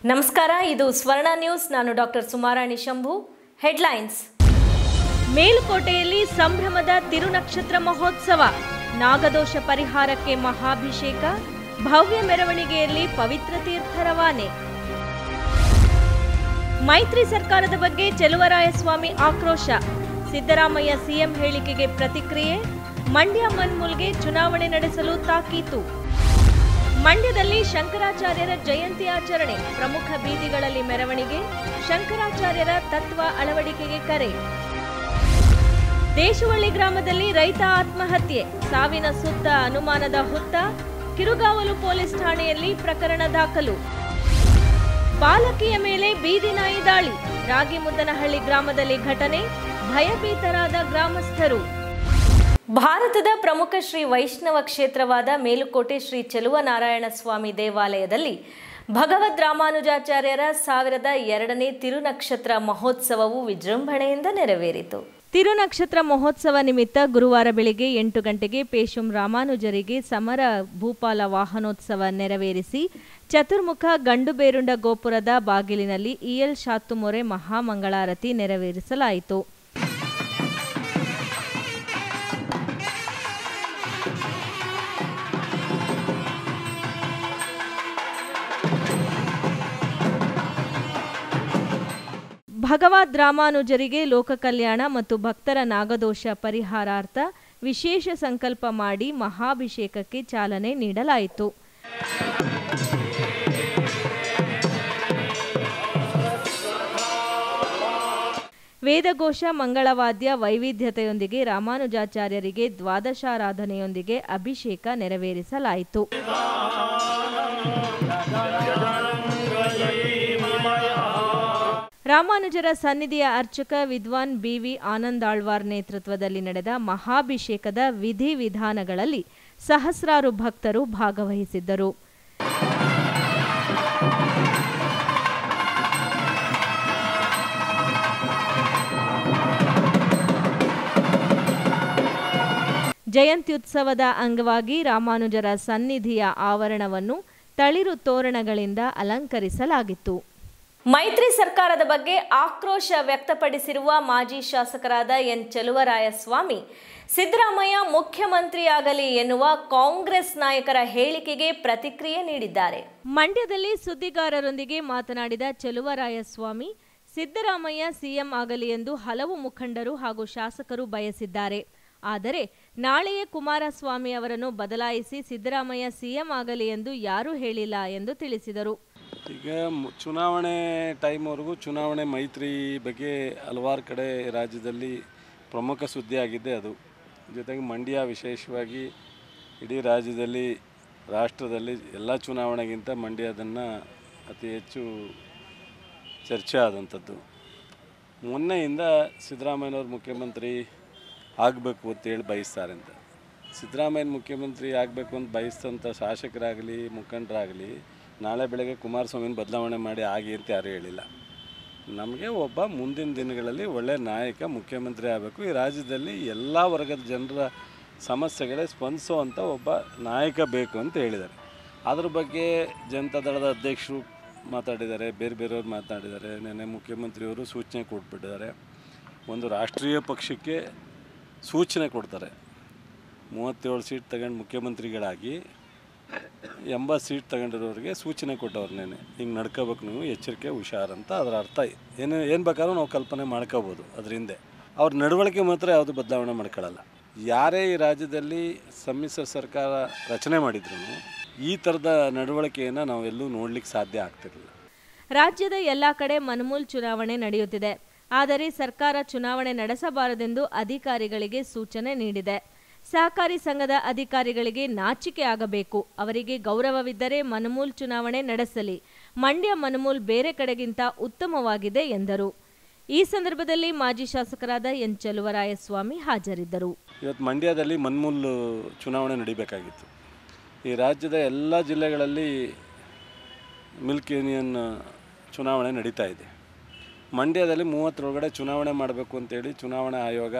ನಮಸ್ಕಾರ ಇದು ಸ್ವರ್ಣ ನ್ಯೂಸ್ ನಾನು ಡಾಕ್ಟರ್ ಸುಮಾರಾಣಿ ಶಂಭು ಹೆಡ್ಲೈನ್ಸ್ ಮೇಲುಕೋಟೆಯಲ್ಲಿ ಸಂಭ್ರಮದ ತಿರುನಕ್ಷತ್ರ ಮಹೋತ್ಸವ ನಾಗದೋಷ ಪರಿಹಾರಕ್ಕೆ ಮಹಾಭಿಷೇಕ ಭವ್ಯ ಮೆರವಣಿಗೆಯಲ್ಲಿ ಪವಿತ್ರ ತೀರ್ಥ ರವಾನೆ ಮೈತ್ರಿ ಸರ್ಕಾರದ ಬಗ್ಗೆ ಚೆಲುವರಾಯಸ್ವಾಮಿ ಆಕ್ರೋಶ ಸಿದ್ದರಾಮಯ್ಯ ಸಿಎಂ ಹೇಳಿಕೆಗೆ ಪ್ರತಿಕ್ರಿಯೆ ಮಂಡ್ಯ ಮನ್ಮೂಲ್ಗೆ ಚುನಾವಣೆ ನಡೆಸಲು ತಾಕೀತು ಮಂಡ್ಯದಲ್ಲಿ ಶಂಕರಾಚಾರ್ಯರ ಜಯಂತಿ ಆಚರಣೆ ಪ್ರಮುಖ ಬೀದಿಗಳಲ್ಲಿ ಮೆರವಣಿಗೆ ಶಂಕರಾಚಾರ್ಯರ ತತ್ವ ಅಳವಡಿಕೆಗೆ ಕರೆ ದೇಶವಳ್ಳಿ ಗ್ರಾಮದಲ್ಲಿ ರೈತ ಆತ್ಮಹತ್ಯೆ ಸಾವಿನ ಸುತ್ತ ಅನುಮಾನದ ಹುತ್ತ ಕಿರುಗಾವಲು ಪೊಲೀಸ್ ಠಾಣೆಯಲ್ಲಿ ಪ್ರಕರಣ ದಾಖಲು ಬಾಲಕಿಯ ಮೇಲೆ ಬೀದಿ ನಾಯಿ ದಾಳಿ ರಾಗಿಮುದ್ದನಹಳ್ಳಿ ಗ್ರಾಮದಲ್ಲಿ ಘಟನೆ ಭಯಭೀತರಾದ ಗ್ರಾಮಸ್ಥರು ಭಾರತದ ಪ್ರಮುಖ ಶ್ರೀ ವೈಷ್ಣವ ಕ್ಷೇತ್ರವಾದ ಮೇಲುಕೋಟೆ ಶ್ರೀ ಚೆಲುವನಾರಾಯಣ ಸ್ವಾಮಿ ದೇವಾಲಯದಲ್ಲಿ ಭಗವದ್ ರಾಮಾನುಜಾಚಾರ್ಯರ ಸಾವಿರದ ಎರಡನೇ ತಿರುನಕ್ಷತ್ರ ಮಹೋತ್ಸವವು ವಿಜೃಂಭಣೆಯಿಂದ ನೆರವೇರಿತು ತಿರುನಕ್ಷತ್ರ ಮಹೋತ್ಸವ ನಿಮಿತ್ತ ಗುರುವಾರ ಬೆಳಿಗ್ಗೆ ಎಂಟು ಗಂಟೆಗೆ ಪೇಶುಂ ರಾಮಾನುಜರಿಗೆ ಸಮರ ಭೂಪಾಲ ವಾಹನೋತ್ಸವ ನೆರವೇರಿಸಿ ಚತುರ್ಮುಖ ಗಂಡುಬೇರುಂಡ ಗೋಪುರದ ಬಾಗಿಲಿನಲ್ಲಿ ಇಎಲ್ ಶಾತುಮೊರೆ ಮಹಾಮಂಗಳಾರತಿ ನೆರವೇರಿಸಲಾಯಿತು ಭಗವದ್ ರಾಮಾನುಜರಿಗೆ ಲೋಕ ಕಲ್ಯಾಣ ಮತ್ತು ಭಕ್ತರ ನಾಗದೋಷ ಪರಿಹಾರಾರ್ಥ ವಿಶೇಷ ಸಂಕಲ್ಪ ಮಾಡಿ ಮಹಾಭಿಷೇಕಕ್ಕೆ ಚಾಲನೆ ನೀಡಲಾಯಿತು ವೇದಘೋಷ ಮಂಗಳವಾದ್ಯ ವೈವಿಧ್ಯತೆಯೊಂದಿಗೆ ರಾಮಾನುಜಾಚಾರ್ಯರಿಗೆ ದ್ವಾದಶಾರಾಧನೆಯೊಂದಿಗೆ ಅಭಿಷೇಕ ನೆರವೇರಿಸಲಾಯಿತು ರಾಮಾನುಜರ ಸನ್ನಿಧಿಯ ಅರ್ಚಕ ವಿದ್ವಾನ್ ಬಿವಿ ಆನಂದಾಳ್ವಾರ್ ನೇತೃತ್ವದಲ್ಲಿ ನಡೆದ ಮಹಾಭಿಷೇಕದ ವಿಧಿ ವಿಧಾನಗಳಲ್ಲಿ ಸಹಸ್ರಾರು ಭಕ್ತರು ಭಾಗವಹಿಸಿದ್ದರು ಜಯಂತ್ಯುತ್ಸವದ ಅಂಗವಾಗಿ ರಾಮಾನುಜರ ಸನ್ನಿಧಿಯ ಆವರಣವನ್ನು ತಳಿರು ತೋರಣಗಳಿಂದ ಅಲಂಕರಿಸಲಾಗಿತ್ತು ಮೈತ್ರಿ ಸರ್ಕಾರದ ಬಗ್ಗೆ ಆಕ್ರೋಶ ವ್ಯಕ್ತಪಡಿಸಿರುವ ಮಾಜಿ ಶಾಸಕರಾದ ಎನ್ ಚೆಲುವರಾಯಸ್ವಾಮಿ ಸಿದ್ದರಾಮಯ್ಯ ಮುಖ್ಯಮಂತ್ರಿಯಾಗಲಿ ಎನ್ನುವ ಕಾಂಗ್ರೆಸ್ ನಾಯಕರ ಹೇಳಿಕೆಗೆ ಪ್ರತಿಕ್ರಿಯೆ ನೀಡಿದ್ದಾರೆ ಮಂಡ್ಯದಲ್ಲಿ ಸುದ್ದಿಗಾರರೊಂದಿಗೆ ಮಾತನಾಡಿದ ಚೆಲುವರಾಯಸ್ವಾಮಿ ಸಿದ್ದರಾಮಯ್ಯ ಸಿಎಂ ಆಗಲಿ ಎಂದು ಹಲವು ಮುಖಂಡರು ಹಾಗೂ ಶಾಸಕರು ಬಯಸಿದ್ದಾರೆ ಆದರೆ ನಾಳೆಯೇ ಕುಮಾರಸ್ವಾಮಿ ಅವರನ್ನು ಬದಲಾಯಿಸಿ ಸಿದ್ದರಾಮಯ್ಯ ಸಿಎಂ ಆಗಲಿ ಎಂದು ಯಾರೂ ಹೇಳಿಲ್ಲ ಎಂದು ತಿಳಿಸಿದರು ಈಗ ಮು- ಚುನಾವಣೆ ಟೈಮ್ವರೆಗೂ ಚುನಾವಣೆ ಮೈತ್ರಿ ಬಗ್ಗೆ ಹಲವಾರು ಕಡೆ ರಾಜ್ಯದಲ್ಲಿ ಪ್ರಮುಖ ಸುದ್ದಿ ಆಗಿದ್ದೆ ಅದು ಜೊತೆಗೆ ಮಂಡ್ಯ ವಿಶೇಷವಾಗಿ ಇಡೀ ರಾಜ್ಯದಲ್ಲಿ ರಾಷ್ಟ್ರದಲ್ಲಿ ಎಲ್ಲ ಚುನಾವಣೆಗಿಂತ ಮಂಡ್ಯದನ್ನು ಅತಿ ಹೆಚ್ಚು ಚರ್ಚೆ ಆದಂಥದ್ದು ಮೊನ್ನೆಯಿಂದ ಸಿದ್ದರಾಮಯ್ಯನವ್ರು ಮುಖ್ಯಮಂತ್ರಿ ಆಗಬೇಕು ಅಂತೇಳಿ ಬಯಸ್ತಾರೆ ಅಂತ ಸಿದ್ದರಾಮಯ್ಯನ ಮುಖ್ಯಮಂತ್ರಿ ಆಗಬೇಕು ಅಂತ ಬಯಸ್ತಂಥ ಶಾಸಕರಾಗಲಿ ಮುಖಂಡರಾಗಲಿ ನಾಳೆ ಬೆಳಗ್ಗೆ ಕುಮಾರಸ್ವಾಮಿನ ಬದಲಾವಣೆ ಮಾಡಿ ಆಗಿ ಅಂತ ಯಾರೂ ಹೇಳಿಲ್ಲ ನಮಗೆ ಒಬ್ಬ ಮುಂದಿನ ದಿನಗಳಲ್ಲಿ ಒಳ್ಳೆ ನಾಯಕ ಮುಖ್ಯಮಂತ್ರಿ ಆಗಬೇಕು ಈ ರಾಜ್ಯದಲ್ಲಿ ಎಲ್ಲ ವರ್ಗದ ಜನರ ಸಮಸ್ಯೆಗಳೇ ಸ್ಪಂದಿಸುವಂಥ ಒಬ್ಬ ನಾಯಕ ಬೇಕು ಅಂತ ಹೇಳಿದ್ದಾರೆ ಅದ್ರ ಬಗ್ಗೆ ಜನತಾದಳದ ಅಧ್ಯಕ್ಷರು ಮಾತಾಡಿದ್ದಾರೆ ಬೇರೆ ಬೇರೆಯವ್ರು ಮಾತಾಡಿದ್ದಾರೆ ನೆನ್ನೆ ಮುಖ್ಯಮಂತ್ರಿಯವರು ಸೂಚನೆ ಕೊಟ್ಬಿಟ್ಟಿದ್ದಾರೆ ಒಂದು ರಾಷ್ಟ್ರೀಯ ಪಕ್ಷಕ್ಕೆ ಸೂಚನೆ ಕೊಡ್ತಾರೆ ಮೂವತ್ತೇಳು ಸೀಟ್ ತಗೊಂಡು ಮುಖ್ಯಮಂತ್ರಿಗಳಾಗಿ ಎಂಬತ್ತು ಸೀಟ್ ತಗೊಂಡಿರೋರಿಗೆ ಸೂಚನೆ ಕೊಟ್ಟವ್ರು ನೆನೆ ಹಿಂಗೆ ನಡ್ಕೋಬೇಕು ನೀವು ಎಚ್ಚರಿಕೆ ಹುಷಾರ್ ಅಂತ ಅದರ ಅರ್ಥ ಏನು ಏನು ಬೇಕಾದ್ರೂ ನಾವು ಕಲ್ಪನೆ ಮಾಡ್ಕೋಬೋದು ಅದ್ರ ಹಿಂದೆ ಅವ್ರ ನಡವಳಿಕೆ ಮಾತ್ರ ಯಾವುದು ಬದಲಾವಣೆ ಮಾಡ್ಕೊಳ್ಳಲ್ಲ ಯಾರೇ ಈ ರಾಜ್ಯದಲ್ಲಿ ಸಮ್ಮಿಶ್ರ ಸರ್ಕಾರ ರಚನೆ ಮಾಡಿದ್ರು ಈ ಥರದ ನಡವಳಿಕೆಯನ್ನು ನಾವೆಲ್ಲೂ ನೋಡ್ಲಿಕ್ಕೆ ಸಾಧ್ಯ ಆಗ್ತಿರಲಿಲ್ಲ ರಾಜ್ಯದ ಎಲ್ಲಾ ಕಡೆ ಮನ್ಮೂಲ್ ಚುನಾವಣೆ ನಡೆಯುತ್ತಿದೆ ಆದರೆ ಸರ್ಕಾರ ಚುನಾವಣೆ ನಡೆಸಬಾರದೆಂದು ಅಧಿಕಾರಿಗಳಿಗೆ ಸೂಚನೆ ನೀಡಿದೆ ಸಹಕಾರಿ ಸಂಘದ ಅಧಿಕಾರಿಗಳಿಗೆ ನಾಚಿಕೆ ಆಗಬೇಕು ಅವರಿಗೆ ಗೌರವವಿದ್ದರೆ ಮನುಮೂಲ್ ಚುನಾವಣೆ ನಡೆಸಲಿ ಮಂಡ್ಯ ಮನುಮೂಲ್ ಬೇರೆ ಕಡೆಗಿಂತ ಉತ್ತಮವಾಗಿದೆ ಎಂದರು ಈ ಸಂದರ್ಭದಲ್ಲಿ ಮಾಜಿ ಶಾಸಕರಾದ ಎನ್ ಚೆಲುವರಾಯಸ್ವಾಮಿ ಹಾಜರಿದ್ದರು ಇವತ್ತು ಮಂಡ್ಯದಲ್ಲಿ ಮನ್ಮೂಲ್ ಚುನಾವಣೆ ನಡಿಬೇಕಾಗಿತ್ತು ಈ ರಾಜ್ಯದ ಎಲ್ಲ ಜಿಲ್ಲೆಗಳಲ್ಲಿ ಮಿಲ್ಕ್ ಯೂನಿಯನ್ ಚುನಾವಣೆ ನಡೀತಾ ಇದೆ ಮಂಡ್ಯದಲ್ಲಿ ಮೂವತ್ತರೊಳಗಡೆ ಚುನಾವಣೆ ಮಾಡಬೇಕು ಅಂತೇಳಿ ಚುನಾವಣಾ ಆಯೋಗ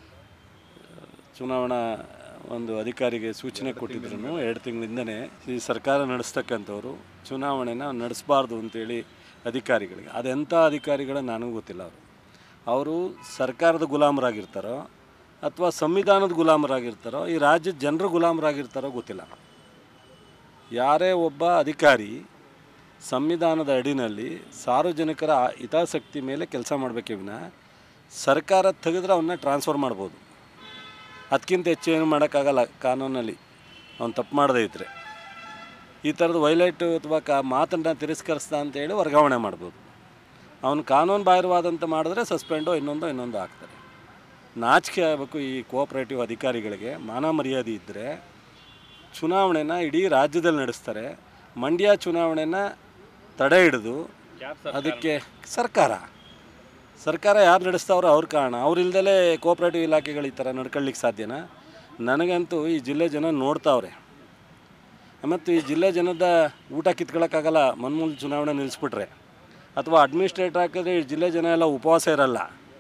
ಚುನಾವಣಾ ಒಂದು ಅಧಿಕಾರಿಗೆ ಸೂಚನೆ ಕೊಟ್ಟಿದ್ರು ಎರಡು ತಿಂಗಳಿಂದನೇ ಈ ಸರ್ಕಾರ ನಡೆಸ್ತಕ್ಕಂಥವ್ರು ಚುನಾವಣೆನ ನಡೆಸಬಾರ್ದು ಅಂತೇಳಿ ಅಧಿಕಾರಿಗಳಿಗೆ ಅದೆಂಥ ಅಧಿಕಾರಿಗಳು ನನಗೂ ಗೊತ್ತಿಲ್ಲ ಅವರು ಅವರು ಸರ್ಕಾರದ ಗುಲಾಮರಾಗಿರ್ತಾರೋ ಅಥವಾ ಸಂವಿಧಾನದ ಗುಲಾಮರಾಗಿರ್ತಾರೋ ಈ ರಾಜ್ಯದ ಜನರ ಗುಲಾಮರಾಗಿರ್ತಾರೋ ಗೊತ್ತಿಲ್ಲ ಯಾರೇ ಒಬ್ಬ ಅಧಿಕಾರಿ ಸಂವಿಧಾನದ ಅಡಿನಲ್ಲಿ ಸಾರ್ವಜನಿಕರ ಹಿತಾಸಕ್ತಿ ಮೇಲೆ ಕೆಲಸ ಮಾಡಬೇಕೇ ವಿನ ಸರ್ಕಾರ ತೆಗೆದ್ರೆ ಅವನ್ನ ಟ್ರಾನ್ಸ್ಫರ್ ಮಾಡ್ಬೋದು ಅದಕ್ಕಿಂತ ಹೆಚ್ಚು ಏನು ಮಾಡೋಕ್ಕಾಗಲ್ಲ ಕಾನೂನಲ್ಲಿ ಅವ್ನು ತಪ್ಪು ಮಾಡದೇ ಇದ್ದರೆ ಈ ಥರದ ವೈಲೇಟ್ ಅಥವಾ ಕಾ ಮಾತನ್ನು ತಿರಸ್ಕರಿಸ್ದ ಅಂತೇಳಿ ವರ್ಗಾವಣೆ ಮಾಡ್ಬೋದು ಅವನು ಕಾನೂನು ಬಾಹಿರವಾದಂಥ ಮಾಡಿದ್ರೆ ಸಸ್ಪೆಂಡೋ ಇನ್ನೊಂದು ಇನ್ನೊಂದು ಹಾಕ್ತಾರೆ ನಾಚಿಕೆ ಆಗಬೇಕು ಈ ಕೋಆಪ್ರೇಟಿವ್ ಅಧಿಕಾರಿಗಳಿಗೆ ಮಾನ ಮರ್ಯಾದೆ ಇದ್ದರೆ ಚುನಾವಣೆನ ಇಡೀ ರಾಜ್ಯದಲ್ಲಿ ನಡೆಸ್ತಾರೆ ಮಂಡ್ಯ ಚುನಾವಣೆನ ತಡೆ ಹಿಡಿದು ಅದಕ್ಕೆ ಸರ್ಕಾರ ಸರ್ಕಾರ ಯಾರು ನಡೆಸ್ತಾವ್ರೋ ಅವ್ರ ಕಾರಣ ಅವ್ರಿಲ್ದಲೇ ಕೋಆಪ್ರೇಟಿವ್ ಇಲಾಖೆಗಳು ಈ ಥರ ನಡ್ಕೊಳ್ಳಿಕ್ಕೆ ಸಾಧ್ಯನಾ ನನಗಂತೂ ಈ ಜಿಲ್ಲೆ ಜನ ನೋಡ್ತಾವ್ರೆ ಮತ್ತು ಈ ಜಿಲ್ಲೆ ಜನದ ಊಟ ಕಿತ್ಕೊಳ್ಳೋಕ್ಕಾಗಲ್ಲ ಮನ್ಮೂಲ ಚುನಾವಣೆ ನಿಲ್ಲಿಸ್ಬಿಟ್ರೆ ಅಥವಾ ಅಡ್ಮಿನಿಸ್ಟ್ರೇಟರ್ ಹಾಕಿದ್ರೆ ಈ ಜಿಲ್ಲೆ ಜನ ಎಲ್ಲ ಉಪವಾಸ ಇರಲ್ಲ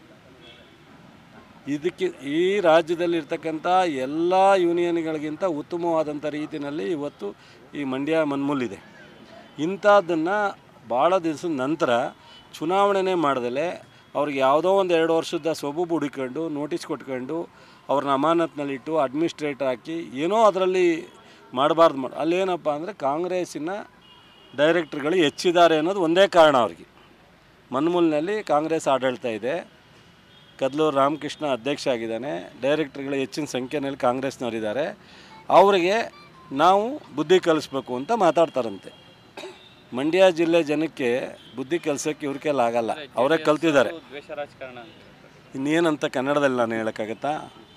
ಇದಕ್ಕೆ ಈ ರಾಜ್ಯದಲ್ಲಿರ್ತಕ್ಕಂಥ ಎಲ್ಲ ಯೂನಿಯನ್ಗಳಿಗಿಂತ ಉತ್ತಮವಾದಂಥ ರೀತಿಯಲ್ಲಿ ಇವತ್ತು ಈ ಮಂಡ್ಯ ಮನ್ಮೂಲಿದೆ ಇಂಥದ್ದನ್ನು ಭಾಳ ದಿವಸದ ನಂತರ ಚುನಾವಣೆನೇ ಮಾಡ್ದಲೆ ಅವ್ರಿಗೆ ಯಾವುದೋ ಒಂದು ಎರಡು ವರ್ಷದ ಸೊಬುಬು ಹುಡುಕೊಂಡು ನೋಟಿಸ್ ಕೊಟ್ಕೊಂಡು ಅವ್ರನ್ನ ಅಮಾನತ್ನಲ್ಲಿಟ್ಟು ಅಡ್ಮಿನಿಸ್ಟ್ರೇಟರ್ ಹಾಕಿ ಏನೋ ಅದರಲ್ಲಿ ಮಾಡಬಾರ್ದು ಮಾಡಿ ಅಲ್ಲೇನಪ್ಪ ಅಂದರೆ ಕಾಂಗ್ರೆಸ್ಸಿನ ಡೈರೆಕ್ಟ್ರುಗಳು ಹೆಚ್ಚಿದ್ದಾರೆ ಅನ್ನೋದು ಒಂದೇ ಕಾರಣ ಅವ್ರಿಗೆ ಮನ್ಮೂಲಿನಲ್ಲಿ ಕಾಂಗ್ರೆಸ್ ಆಡಳಿತ ಇದೆ ಕದ್ಲೂರು ರಾಮಕೃಷ್ಣ ಅಧ್ಯಕ್ಷ ಆಗಿದ್ದಾನೆ ಡೈರೆಕ್ಟರ್ಗಳು ಹೆಚ್ಚಿನ ಸಂಖ್ಯೆಯಲ್ಲಿ ಕಾಂಗ್ರೆಸ್ನವರಿದ್ದಾರೆ ಅವರಿಗೆ ನಾವು ಬುದ್ಧಿ ಕಲಿಸ್ಬೇಕು ಅಂತ ಮಾತಾಡ್ತಾರಂತೆ ಮಂಡ್ಯ ಜಿಲ್ಲೆ ಜನಕ್ಕೆ ಬುದ್ಧಿ ಕಲಿಸೋಕ್ಕೆ ಇವ್ರ ಕೈಲಿ ಆಗಲ್ಲ ಅವರೇ ಕಲ್ತಿದ್ದಾರೆ ದ್ವೇಷ ರಾಜಕಾರಣ ಅಂತ ಇನ್ನೇನಂತ ಕನ್ನಡದಲ್ಲಿ ನಾನು ಹೇಳೋಕ್ಕಾಗತ್ತಾ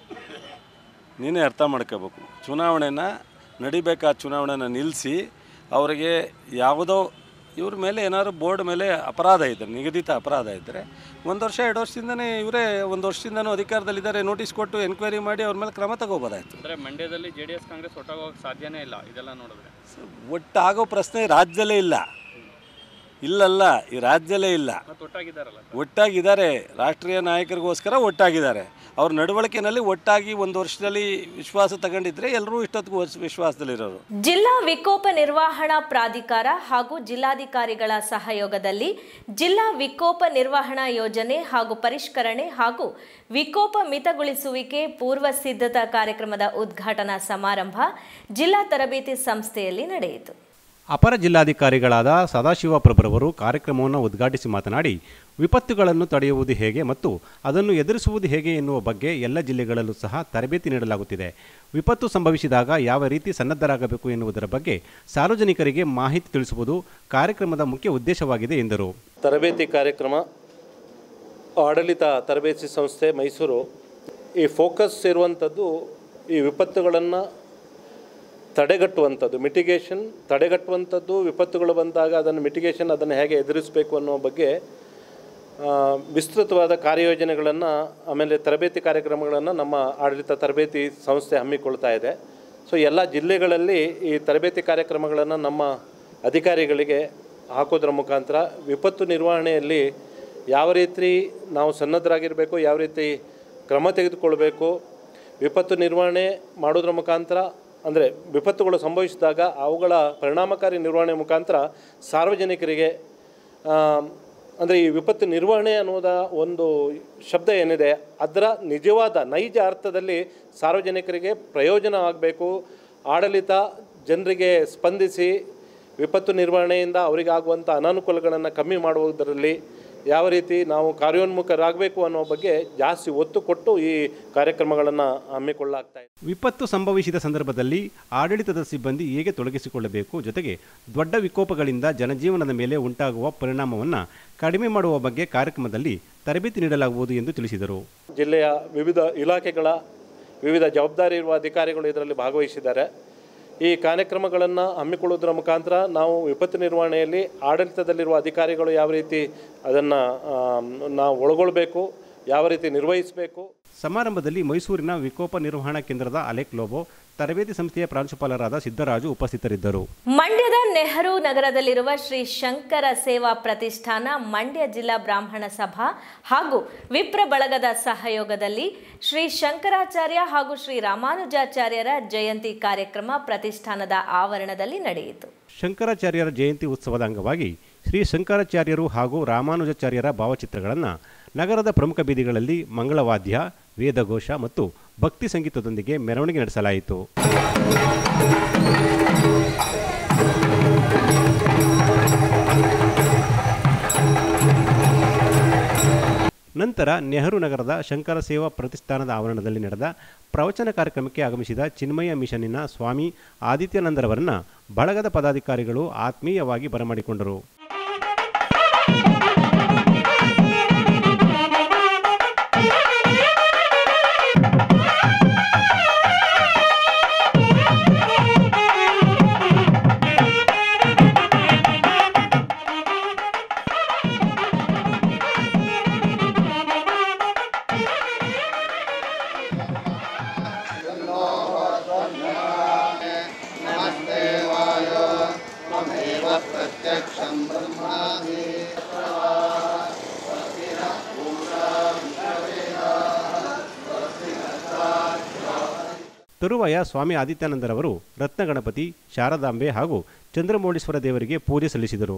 ನೀನೇ ಅರ್ಥ ಮಾಡ್ಕೋಬೇಕು ಚುನಾವಣೆನ ನಡಿಬೇಕಾದ ಚುನಾವಣೆನ ನಿಲ್ಲಿಸಿ ಅವರಿಗೆ ಯಾವುದೋ ಇವ್ರ ಮೇಲೆ ಏನಾದ್ರು ಬೋರ್ಡ್ ಮೇಲೆ ಅಪರಾಧ ಇದ್ದರೆ ನಿಗದಿತ ಅಪರಾಧ ಇದ್ದರೆ ಒಂದು ವರ್ಷ ಎರಡು ವರ್ಷದಿಂದನೇ ಇವರೇ ಒಂದು ವರ್ಷದಿಂದನೂ ಅಧಿಕಾರದಲ್ಲಿದ್ದಾರೆ ನೋಟಿಸ್ ಕೊಟ್ಟು ಎನ್ಕ್ವೈರಿ ಮಾಡಿ ಅವ್ರ ಮೇಲೆ ಕ್ರಮ ತಗೋಬೋದಾಯ್ತು ಅಂದ್ರೆ ಮಂಡ್ಯದಲ್ಲಿ ಜೆ ಡಿ ಎಸ್ ಕಾಂಗ್ರೆಸ್ ಒಟ್ಟಾಗೋಕೆ ಸಾಧ್ಯನೇ ಇಲ್ಲ ಇದೆಲ್ಲ ನೋಡಿದ್ರೆ ಒಟ್ಟಾಗೋ ಪ್ರಶ್ನೆ ರಾಜ್ಯದಲ್ಲೇ ಇಲ್ಲ ಇಲ್ಲಲ್ಲ ಈ ರಾಜ್ಯದಲ್ಲೇ ಇಲ್ಲ ಮತ್ತೆ ಒಟ್ಟಾಗಿದ್ದಾರಲ್ಲ ಒಟ್ಟಾಗಿದ್ದಾರೆ ರಾಷ್ಟ್ರೀಯ ನಾಯಕರಿಗೋಸ್ಕರ ಒಟ್ಟಾಗಿದ್ದಾರೆ ಅವ್ರ ನಡವಳಿಕೆಯಲ್ಲಿ ಒಟ್ಟಾಗಿ ಒಂದು ವರ್ಷದಲ್ಲಿ ವಿಶ್ವಾಸ ತಗೊಂಡಿದ್ರೆ ಎಲ್ಲರೂ ಇಷ್ಟೊತ್ತಿಗೂ ವರ್ಷ- ವಿಶ್ವಾಸದಲ್ಲಿರೋರು ಜಿಲ್ಲಾ ವಿಕೋಪ ನಿರ್ವಹಣಾ ಪ್ರಾಧಿಕಾರ ಹಾಗೂ ಜಿಲ್ಲಾಧಿಕಾರಿಗಳ ಸಹಯೋಗದಲ್ಲಿ ಜಿಲ್ಲಾ ವಿಕೋಪ ನಿರ್ವಹಣಾ ಯೋಜನೆ ಹಾಗೂ ಪರಿಷ್ಕರಣೆ ಹಾಗೂ ವಿಕೋಪ ಮಿತಗೊಳಿಸುವಿಕೆ ಪೂರ್ವ ಸಿದ್ಧತಾ ಕಾರ್ಯಕ್ರಮದ ಉದ್ಘಾಟನಾ ಸಮಾರಂಭ ಜಿಲ್ಲಾ ತರಬೇತಿ ಸಂಸ್ಥೆಯಲ್ಲಿ ನಡೆಯಿತು ಅಪರ ಜಿಲ್ಲಾಧಿಕಾರಿಗಳಾದ ಸದಾಶಿವ ಪ್ರಭುರವರು ಕಾರ್ಯಕ್ರಮವನ್ನು ಉದ್ಘಾಟಿಸಿ ಮಾತನಾಡಿ ವಿಪತ್ತುಗಳನ್ನು ತಡೆಯುವುದು ಹೇಗೆ ಮತ್ತು ಅದನ್ನು ಎದುರಿಸುವುದು ಹೇಗೆ ಎನ್ನುವ ಬಗ್ಗೆ ಎಲ್ಲ ಜಿಲ್ಲೆಗಳಲ್ಲೂ ಸಹ ತರಬೇತಿ ನೀಡಲಾಗುತ್ತಿದೆ ವಿಪತ್ತು ಸಂಭವಿಸಿದಾಗ ಯಾವ ರೀತಿ ಸನ್ನದ್ಧರಾಗಬೇಕು ಎನ್ನುವುದರ ಬಗ್ಗೆ ಸಾರ್ವಜನಿಕರಿಗೆ ಮಾಹಿತಿ ತಿಳಿಸುವುದು ಕಾರ್ಯಕ್ರಮದ ಮುಖ್ಯ ಉದ್ದೇಶವಾಗಿದೆ ಎಂದರು ತರಬೇತಿ ಕಾರ್ಯಕ್ರಮ ಆಡಳಿತ ತರಬೇತಿ ಸಂಸ್ಥೆ ಮೈಸೂರು ಈ ಫೋಕಸ್ ಇರುವಂಥದ್ದು ಈ ವಿಪತ್ತುಗಳನ್ನು ತಡೆಗಟ್ಟುವಂಥದ್ದು ಮಿಟಿಗೇಷನ್ ತಡೆಗಟ್ಟುವಂಥದ್ದು ವಿಪತ್ತುಗಳು ಬಂದಾಗ ಅದನ್ನು ಮಿಟಿಗೇಷನ್ ಅದನ್ನು ಹೇಗೆ ಎದುರಿಸಬೇಕು ಅನ್ನೋ ಬಗ್ಗೆ ಆ, ವಿಸ್ತೃತವಾದ ಕಾರ್ಯಯೋಜನೆಗಳನ್ನು ಆಮೇಲೆ ತರಬೇತಿ ಕಾರ್ಯಕ್ರಮಗಳನ್ನು ನಮ್ಮ ಆಡಳಿತ ತರಬೇತಿ ಸಂಸ್ಥೆ ಹಮ್ಮಿಕೊಳ್ತಾ ಇದೆ ಸೊ ಎಲ್ಲ ಜಿಲ್ಲೆಗಳಲ್ಲಿ ಈ ತರಬೇತಿ ಕಾರ್ಯಕ್ರಮಗಳನ್ನು ನಮ್ಮ ಅಧಿಕಾರಿಗಳಿಗೆ ಹಾಕೋದ್ರ ಮುಖಾಂತರ ವಿಪತ್ತು ನಿರ್ವಹಣೆಯಲ್ಲಿ ಯಾವ ರೀತಿ ನಾವು ಸನ್ನದ್ಧರಾಗಿರಬೇಕು ಯಾವ ರೀತಿ ಕ್ರಮ ತೆಗೆದುಕೊಳ್ಬೇಕು ವಿಪತ್ತು ನಿರ್ವಹಣೆ ಮಾಡೋದ್ರ ಮುಖಾಂತರ ಅಂದರೆ ವಿಪತ್ತುಗಳು ಸಂಭವಿಸಿದಾಗ ಅವುಗಳ ಪರಿಣಾಮಕಾರಿ ನಿರ್ವಹಣೆ ಮುಖಾಂತರ ಸಾರ್ವಜನಿಕರಿಗೆ ಅಂದರೆ ಈ ವಿಪತ್ತು ನಿರ್ವಹಣೆ ಅನ್ನೋದ ಒಂದು ಶಬ್ದ ಏನಿದೆ ಅದರ ನಿಜವಾದ ನೈಜ ಅರ್ಥದಲ್ಲಿ ಸಾರ್ವಜನಿಕರಿಗೆ ಪ್ರಯೋಜನ ಆಗಬೇಕು ಆಡಳಿತ ಜನರಿಗೆ ಸ್ಪಂದಿಸಿ ವಿಪತ್ತು ನಿರ್ವಹಣೆಯಿಂದ ಅವರಿಗಾಗುವಂಥ ಅನಾನುಕೂಲಗಳನ್ನು ಕಮ್ಮಿ ಮಾಡುವುದರಲ್ಲಿ ಯಾವ ರೀತಿ ನಾವು ಕಾರ್ಯೋನ್ಮುಖರಾಗಬೇಕು ಅನ್ನೋ ಬಗ್ಗೆ ಜಾಸ್ತಿ ಒತ್ತು ಕೊಟ್ಟು ಈ ಕಾರ್ಯಕ್ರಮಗಳನ್ನು ಹಮ್ಮಿಕೊಳ್ಳಲಾಗ್ತಾ ಇದೆ ವಿಪತ್ತು ಸಂಭವಿಸಿದ ಸಂದರ್ಭದಲ್ಲಿ ಆಡಳಿತದ ಸಿಬ್ಬಂದಿ ಹೇಗೆ ತೊಡಗಿಸಿಕೊಳ್ಳಬೇಕು ಜೊತೆಗೆ ದೊಡ್ಡ ವಿಕೋಪಗಳಿಂದ ಜನಜೀವನದ ಮೇಲೆ ಉಂಟಾಗುವ ಪರಿಣಾಮವನ್ನು ಕಡಿಮೆ ಮಾಡುವ ಬಗ್ಗೆ ಕಾರ್ಯಕ್ರಮದಲ್ಲಿ ತರಬೇತಿ ನೀಡಲಾಗುವುದು ಎಂದು ತಿಳಿಸಿದರು ಜಿಲ್ಲೆಯ ವಿವಿಧ ಇಲಾಖೆಗಳ ವಿವಿಧ ಜವಾಬ್ದಾರಿ ಇರುವ ಅಧಿಕಾರಿಗಳು ಇದರಲ್ಲಿ ಭಾಗವಹಿಸಿದ್ದಾರೆ ಈ ಕಾರ್ಯಕ್ರಮಗಳನ್ನು ಹಮ್ಮಿಕೊಳ್ಳುವುದರ ಮುಖಾಂತರ ನಾವು ವಿಪತ್ತು ನಿರ್ವಹಣೆಯಲ್ಲಿ ಆಡಳಿತದಲ್ಲಿರುವ ಅಧಿಕಾರಿಗಳು ಯಾವ ರೀತಿ ಅದನ್ನು ನಾವು ಒಳಗೊಳ್ಬೇಕು ಯಾವ ರೀತಿ ನಿರ್ವಹಿಸಬೇಕು ಸಮಾರಂಭದಲ್ಲಿ ಮೈಸೂರಿನ ವಿಕೋಪ ನಿರ್ವಹಣಾ ಕೇಂದ್ರದ ಅಲೆಕ್ ಲೋಬೋ ತರಬೇತಿ ಸಂಸ್ಥೆಯ ಪ್ರಾಂಶುಪಾಲರಾದ ಸಿದ್ದರಾಜು ಉಪಸ್ಥಿತರಿದ್ದರು ಮಂಡ್ಯದ ನೆಹರು ನಗರದಲ್ಲಿರುವ ಶ್ರೀ ಶಂಕರ ಸೇವಾ ಪ್ರತಿಷ್ಠಾನ ಮಂಡ್ಯ ಜಿಲ್ಲಾ ಬ್ರಾಹ್ಮಣ ಸಭಾ ಹಾಗೂ ವಿಪ್ರ ಬಳಗದ ಸಹಯೋಗದಲ್ಲಿ ಶ್ರೀ ಶಂಕರಾಚಾರ್ಯ ಹಾಗೂ ಶ್ರೀ ರಾಮಾನುಜಾಚಾರ್ಯರ ಜಯಂತಿ ಕಾರ್ಯಕ್ರಮ ಪ್ರತಿಷ್ಠಾನದ ಆವರಣದಲ್ಲಿ ನಡೆಯಿತು ಶಂಕರಾಚಾರ್ಯರ ಜಯಂತಿ ಉತ್ಸವದ ಅಂಗವಾಗಿ ಶ್ರೀ ಶಂಕರಾಚಾರ್ಯರು ಹಾಗೂ ರಾಮಾನುಜಾಚಾರ್ಯರ ಭಾವಚಿತ್ರಗಳನ್ನು ನಗರದ ಪ್ರಮುಖ ಬೀದಿಗಳಲ್ಲಿ ಮಂಗಳವಾದ್ಯ ವೇದಘೋಷ ಮತ್ತು ಭಕ್ತಿ ಸಂಗೀತದೊಂದಿಗೆ ಮೆರವಣಿಗೆ ನಡೆಸಲಾಯಿತು ನಂತರ ನೆಹರು ನಗರದ ಶಂಕರ ಸೇವಾ ಪ್ರತಿಷ್ಠಾನದ ಆವರಣದಲ್ಲಿ ನಡೆದ ಪ್ರವಚನ ಕಾರ್ಯಕ್ರಮಕ್ಕೆ ಆಗಮಿಸಿದ ಚಿನ್ಮಯ ಮಿಷನ್ನಿನ ಸ್ವಾಮಿ ಆದಿತ್ಯಾನಂದರವರನ್ನ ಬಳಗದ ಪದಾಧಿಕಾರಿಗಳು ಆತ್ಮೀಯವಾಗಿ ಬರಮಾಡಿಕೊಂಡರು ತರುವಾಯ ಸ್ವಾಮಿ ಆದಿತ್ಯಾನಂದರವರು ರತ್ನಗಣಪತಿ ಶಾರದಾಂಬೆ ಹಾಗೂ ಚಂದ್ರಮೌಳೀಶ್ವರ ದೇವರಿಗೆ ಪೂಜೆ ಸಲ್ಲಿಸಿದರು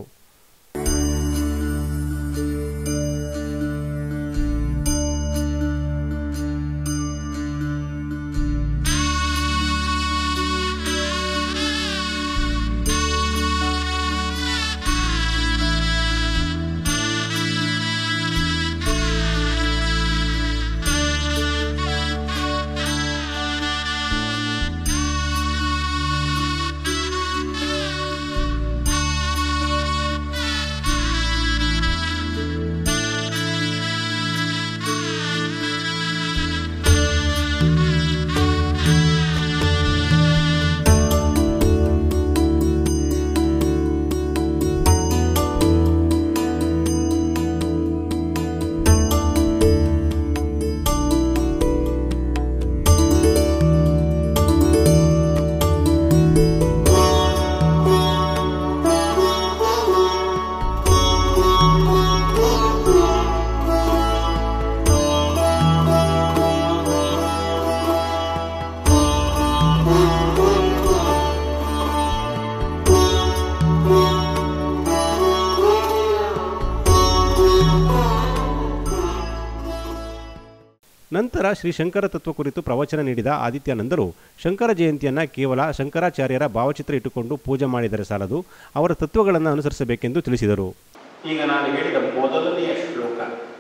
ನಂತರ ಶ್ರೀ ಶಂಕರ ತತ್ವ ಕುರಿತು ಪ್ರವಚನ ನೀಡಿದ ಆದಿತ್ಯಾನಂದರು ಶಂಕರ ಜಯಂತಿಯನ್ನು ಕೇವಲ ಶಂಕರಾಚಾರ್ಯರ ಭಾವಚಿತ್ರ ಇಟ್ಟುಕೊಂಡು ಪೂಜೆ ಮಾಡಿದರೆ ಸಾಲದು ಅವರ ತತ್ವಗಳನ್ನು ಅನುಸರಿಸಬೇಕೆಂದು ತಿಳಿಸಿದರು ಈಗ ನಾನು ಹೇಳಿದ ಮೊದಲನೆಯ ಶ್ಲೋಕ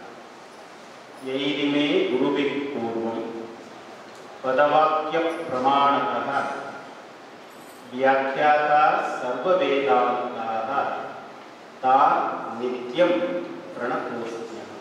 ಯೈರಿಮೇ ಗುರುಭಿ ಪೂರ್ವಂ ಪದವಾಕ್ಯ ಪ್ರಮಾಣತಃ ವ್ಯಾಖ್ಯಾತ ಸರ್ವವೇದಾಂತಾಃ ತಾ ನಿತ್ಯಂ ಪ್ರಣಪೋಸ್ತ್ಯ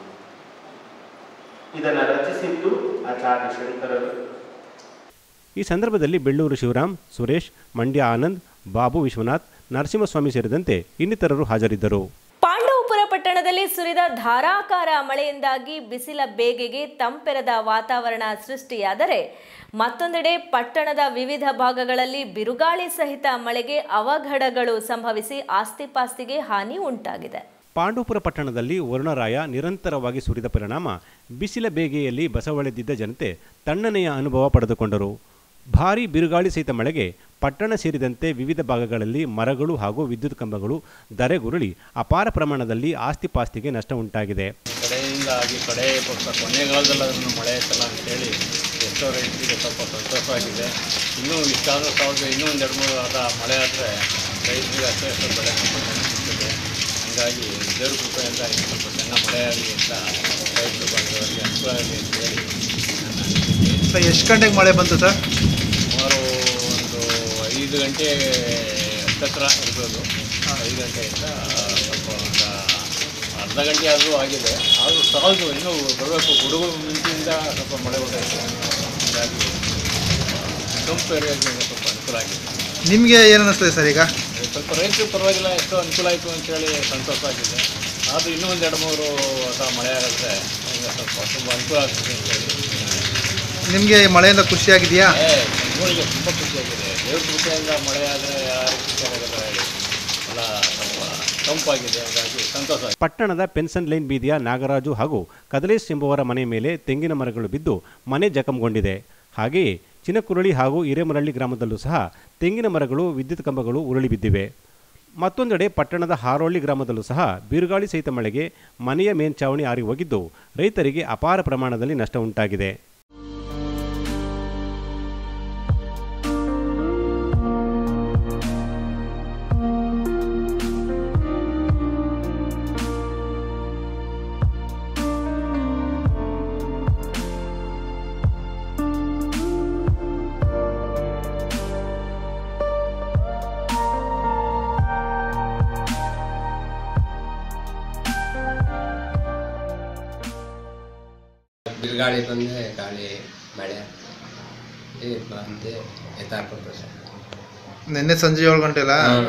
ಇದನ್ನು ರಚಿಸಿದ್ದು ಆಚಾರ್ಯ ಶಂಕರರು ಈ ಸಂದರ್ಭದಲ್ಲಿ ಬೆಳ್ಳೂರು ಶಿವರಾಮ್ ಸುರೇಶ್ ಮಂಡ್ಯ ಆನಂದ್ ಬಾಬು ವಿಶ್ವನಾಥ್ ನರಸಿಂಹಸ್ವಾಮಿ ಸೇರಿದಂತೆ ಇನ್ನಿತರರು ಹಾಜರಿದ್ದರು ಪಾಂಡವಪುರ ಪಟ್ಟಣದಲ್ಲಿ ಸುರಿದ ಧಾರಾಕಾರ ಮಳೆಯಿಂದಾಗಿ ಬಿಸಿಲ ಬೇಗೆಗೆ ತಂಪೆರೆದ ವಾತಾವರಣ ಸೃಷ್ಟಿಯಾದರೆ ಮತ್ತೊಂದೆಡೆ ಪಟ್ಟಣದ ವಿವಿಧ ಭಾಗಗಳಲ್ಲಿ ಬಿರುಗಾಳಿ ಸಹಿತ ಮಳೆಗೆ ಅವಘಡಗಳು ಸಂಭವಿಸಿ ಆಸ್ತಿಪಾಸ್ತಿಗೆ ಹಾನಿ ಉಂಟಾಗಿದೆ ಪಾಂಡವಪುರ ಪಟ್ಟಣದಲ್ಲಿ ವರುಣರಾಯ ನಿರಂತರವಾಗಿ ಸುರಿದ ಪರಿಣಾಮ ಬಿಸಿಲ ಬೇಗೆಯಲ್ಲಿ ಬಸವಳೆದಿದ್ದ ಜನತೆ ತಣ್ಣನೆಯ ಅನುಭವ ಪಡೆದುಕೊಂಡರು ಭಾರೀ ಬಿರುಗಾಳಿ ಸಹಿತ ಮಳೆಗೆ ಪಟ್ಟಣ ಸೇರಿದಂತೆ ವಿವಿಧ ಭಾಗಗಳಲ್ಲಿ ಮರಗಳು ಹಾಗೂ ವಿದ್ಯುತ್ ಕಂಬಗಳು ಧರೆಗುರುಳಿ ಅಪಾರ ಪ್ರಮಾಣದಲ್ಲಿ ಆಸ್ತಿಪಾಸ್ತಿಗೆ ನಷ್ಟ ಉಂಟಾಗಿದೆ ಕಡೆಯಿಂದ ಆಗಿ ಕಡೆ ಪಕ್ಷ ಕೊನೆಗಾಲದಲ್ಲಿ ಅದನ್ನು ಮಳೆ ಆಯ್ತಲ್ಲ ಅಂತೇಳಿ ಎಷ್ಟೋ ರೈತರಿಗೆ ಸ್ವಲ್ಪ ಸಂತೋಷವಾಗಿದೆ ಇನ್ನೂ ಇಷ್ಟಾದರೂ ಸಾವಿರದ ಇನ್ನೂ ಒಂದು ಎರಡು ಮೂರು ವಾರ ಮಳೆ ಆದರೆ ರೈತರಿಗೆ ಅಷ್ಟೇ ಅಷ್ಟು ಬೆಳೆ ಸ್ವಲ್ಪ ಸಿಗ್ತದೆ ಹಾಗಾಗಿ ದೇವ್ರ ಕೃಪೆಯಿಂದ ಇನ್ನೂ ಸ್ವಲ್ಪ ಚೆನ್ನಾಗಿ ಮಳೆ ಆಗಲಿ ಅಂತ ರೈತರು ಬಾಂಧವರಿಗೆ ಅನುಕೂಲ ಆಗಲಿ ಅಂತ ಹೇಳಿ ನನ್ನ ಅನಿಸಿಕೆ. ಸರ್ ಎಷ್ಟು ಗಂಟೆಗೆ ಮಳೆ ಬಂತು ಸರ್ ಸುಮಾರು ಒಂದು ಐದು ಗಂಟೆ ಹತ್ತತ್ರ ಇರ್ಬೋದು ಐದು ಗಂಟೆಯಿಂದ ಸ್ವಲ್ಪ ಒಂದು ಅರ್ಧ ಗಂಟೆ ಆದರೂ ಆಗಿದೆ ಆದರೂ ಸಾಲದು ಇನ್ನೂ ಬರಬೇಕು ಗುಡುಗು ಮಿಂಚಿನಿಂದ ಸ್ವಲ್ಪ ಮಳೆ ಬಂದಾಯಿತು ಹಾಗಾಗಿ ತಂಪು ಏರಿಯಾಗೆ ಸ್ವಲ್ಪ ಅನುಕೂಲ ಆಗಿದೆ ನಿಮಗೆ ಏನು ಅನ್ನಿಸ್ತದೆ ಸರ್ ಈಗ ಸ್ವಲ್ಪ ರೈತರು ಪರವಾಗಿಲ್ಲ ಎಷ್ಟೋ ಅನುಕೂಲ ಆಯಿತು ಅಂತೇಳಿ ಸಂತೋಷ ಆಗಿದೆ ಆದರೂ ಇನ್ನೂ ಒಂದು ಎರಡು ಮೂರು ಅಥವಾ ಮಳೆ ಆಗಿದ್ರೆ ಈಗ ಸ್ವಲ್ಪ ತುಂಬ ಅನುಕೂಲ ಆಗ್ತದೆ ಅಂತೇಳಿ ನಿಮಗೆ ಮಳೆಯಿಂದ ಖುಷಿಯಾಗಿದೆಯಾ ಏ ಜನಗಳಿಗೆ ತುಂಬ ಖುಷಿಯಾಗಿದೆ ದೇವ್ರ ಕೃಪೆಯಿಂದ ಮಳೆ ಆದರೆ ಯಾರು ಖುಷಿಯಾಗಲ್ಲ ಹೇಳಿ ಎಲ್ಲ ಸ್ವಲ್ಪ ತಂಪಾಗಿದೆ ಹಾಗಾಗಿ ಸಂತೋಷ ಆಗಿದೆ. ಪಟ್ಟಣದ ಪೆನ್ಸನ್ ಲೈನ್ ಬೀದಿಯ ನಾಗರಾಜು ಹಾಗೂ ಕದಲೇಶ್ ಎಂಬುವರ ಮನೆ ಮೇಲೆ ತೆಂಗಿನ ಮರಗಳು ಬಿದ್ದು ಮನೆ ಜಖಂಗೊಂಡಿದೆ ಹಾಗೆಯೇ ಚಿನಕುರಳಿ ಹಾಗೂ ಹಿರೇಮರಳ್ಳಿ ಗ್ರಾಮದಲ್ಲೂ ಸಹ ತೆಂಗಿನ ಮರಗಳು ವಿದ್ಯುತ್ ಕಂಬಗಳು ಉರುಳಿ ಬಿದ್ದಿವೆ ಮತ್ತೊಂದೆಡೆ ಪಟ್ಟಣದ ಹಾರೋಳ್ಳಿ ಗ್ರಾಮದಲ್ಲೂ ಸಹ ಬಿರುಗಾಳಿ ಸಹಿತ ಮಳೆಗೆ ಮನೆಯ ಮೇಲ್ಛಾವಣಿ ಹಾರಿ ಹೋಗಿದ್ದು ರೈತರಿಗೆ ಅಪಾರ ಪ್ರಮಾಣದಲ್ಲಿ ನಷ್ಟ ಉಂಟಾಗಿದೆ ಬಿರುಗಾಳಿ ಬಂದರೆ ಗಾಳಿ ಮಳೆ ಇದು ಬಂದು ಎತ್ತಾಕ್ಬಿಟ್ರು ಸರ್ ನಿನ್ನೆ ಸಂಜೆ ಏಳು ಗಂಟೆಲ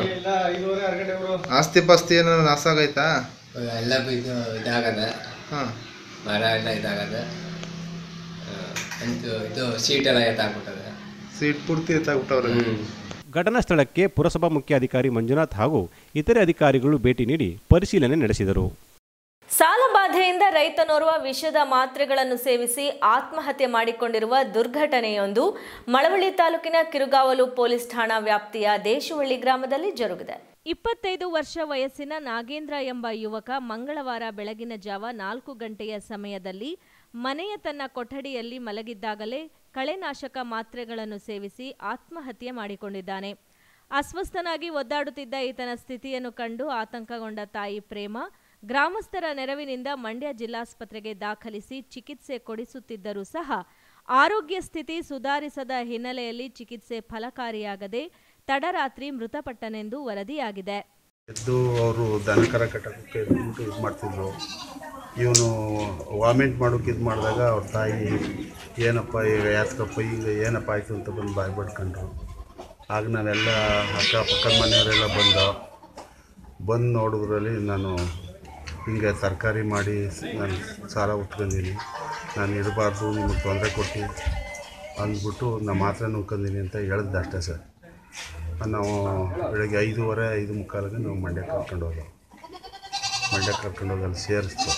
ಆಸ್ತಿ ಪಾಸ್ತಿ ಏನೋ ನಾಶ ಆಗೈತಾ ಎಲ್ಲ ಇದು ಇದಾಗದೆ ಹಾಂ ಮರ ಎಲ್ಲ ಇದಾಗದೆ ಆ, ಅಂತೂ ಇದು ಸೀಟೆಲ್ಲ ಎತ್ತಾಕ್ಬಿಟ್ಟದೆ ಸೀಟ್ ಪೂರ್ತಿ ಎತ್ತಾಗ್ಬಿಟ್ಟವ್ರೆ ಘಟನಾ ಸ್ಥಳಕ್ಕೆ ಪುರಸಭಾ ಮುಖ್ಯಾಧಿಕಾರಿ ಮಂಜುನಾಥ್ ಹಾಗೂ ಇತರೆ ಅಧಿಕಾರಿಗಳು ಭೇಟಿ ನೀಡಿ ಪರಿಶೀಲನೆ ನಡೆಸಿದರು ಸಾಲಬಾಧೆಯಿಂದ ರೈತನೋರ್ವ ವಿಷದ ಮಾತ್ರೆಗಳನ್ನು ಸೇವಿಸಿ ಆತ್ಮಹತ್ಯೆ ಮಾಡಿಕೊಂಡಿರುವ ದುರ್ಘಟನೆಯೊಂದು ಮಳವಳ್ಳಿ ತಾಲೂಕಿನ ಕಿರುಗಾವಲು ಪೊಲೀಸ್ ಠಾಣಾ ವ್ಯಾಪ್ತಿಯ ದೇಶವಳ್ಳಿ ಗ್ರಾಮದಲ್ಲಿ ಜರುಗಿದೆ ಇಪ್ಪತ್ತೈದು ವರ್ಷ ವಯಸ್ಸಿನ ನಾಗೇಂದ್ರ ಎಂಬ ಯುವಕ ಮಂಗಳವಾರ ಬೆಳಗಿನ ಜಾವ ನಾಲ್ಕು ಗಂಟೆಯ ಸಮಯದಲ್ಲಿ ಮನೆಯ ತನ್ನ ಕೊಠಡಿಯಲ್ಲಿ ಮಲಗಿದ್ದಾಗಲೇ ಕಳೆನಾಶಕ ಮಾತ್ರೆಗಳನ್ನು ಸೇವಿಸಿ ಆತ್ಮಹತ್ಯೆ ಮಾಡಿಕೊಂಡಿದ್ದಾನೆ ಅಸ್ವಸ್ಥನಾಗಿ ಒದ್ದಾಡುತ್ತಿದ್ದ ಈತನ ಸ್ಥಿತಿಯನ್ನು ಕಂಡು ಆತಂಕಗೊಂಡ ತಾಯಿ ಪ್ರೇಮ ಗ್ರಾಮಸ್ಥರ ನೆರವಿನಿಂದ ಮಂಡ್ಯ ಜಿಲ್ಲಾಸ್ಪತ್ರೆಗೆ ದಾಖಲಿಸಿ ಚಿಕಿತ್ಸೆ ಕೊಡಿಸುತ್ತಿದ್ದರೂ ಸಹ ಆರೋಗ್ಯ ಸ್ಥಿತಿ ಸುಧಾರಿಸದ ಹಿನ್ನೆಲೆಯಲ್ಲಿ ಚಿಕಿತ್ಸೆ ಫಲಕಾರಿಯಾಗದೆ ತಡರಾತ್ರಿ ಮೃತಪಟ್ಟನೆಂದು ವರದಿಯಾಗಿದೆ ಎದ್ದು ಅವರು ದನಕರ ಕಟ್ಟಕ್ಕೆ ಬಿಟ್ಟು ಇದು ಮಾಡ್ತಿದ್ರು ಇವನು ವಾಮಿಂಟ್ ಮಾಡೋಕೆ ಇದು ಮಾಡಿದಾಗ ಅವ್ರ ತಾಯಿ ಏನಪ್ಪ ಈಗ ಯಾತಕಪ್ಪ ಈಗ ಏನಪ್ಪ ಆಯಿತು ಅಂತ ಬಂದು ಬಾಯಿ ಬಡ್ಕೊಂಡ್ರು ಆಗ ನಾವೆಲ್ಲ ಅಕ್ಕಪಕ್ಕದ ಮನೆಯವರೆಲ್ಲ ಬಂದು ಬಂದು ನೋಡಿದ್ರಲ್ಲಿ ನಾನು ಹಿಂಗೆ ತರಕಾರಿ ಮಾಡಿ ಸ್- ನಾನು ಸಾಲ ಉಟ್ಕೊಂಡಿನಿ ನಾನು ಇಡಬಾರ್ದು ನಿಮಗೆ ತೊಂದರೆ ಕೊಟ್ಟು ಅಂದ್ಬಿಟ್ಟು ನಾನು ಮಾತ್ರ ನುಗ್ಕೊಂಡಿನಿ ಅಂತ ಹೇಳಿದ್ದೆ ಅಷ್ಟೇ ಸರ್ ನಾವು ಬೆಳಗ್ಗೆ ಐದೂವರೆ ಐದು ಮುಕ್ಕಾಲಿಗೆ ನಾವು ಮಂಡ್ಯಕ್ಕೆ ಕರ್ಕೊಂಡು ಹೋದೋ ಮಂಡ್ಯಕ್ಕೆ ಕರ್ಕೊಂಡು ಹೋಗಿ ಅಲ್ಲಿ ಸೇರಿಸ್ತು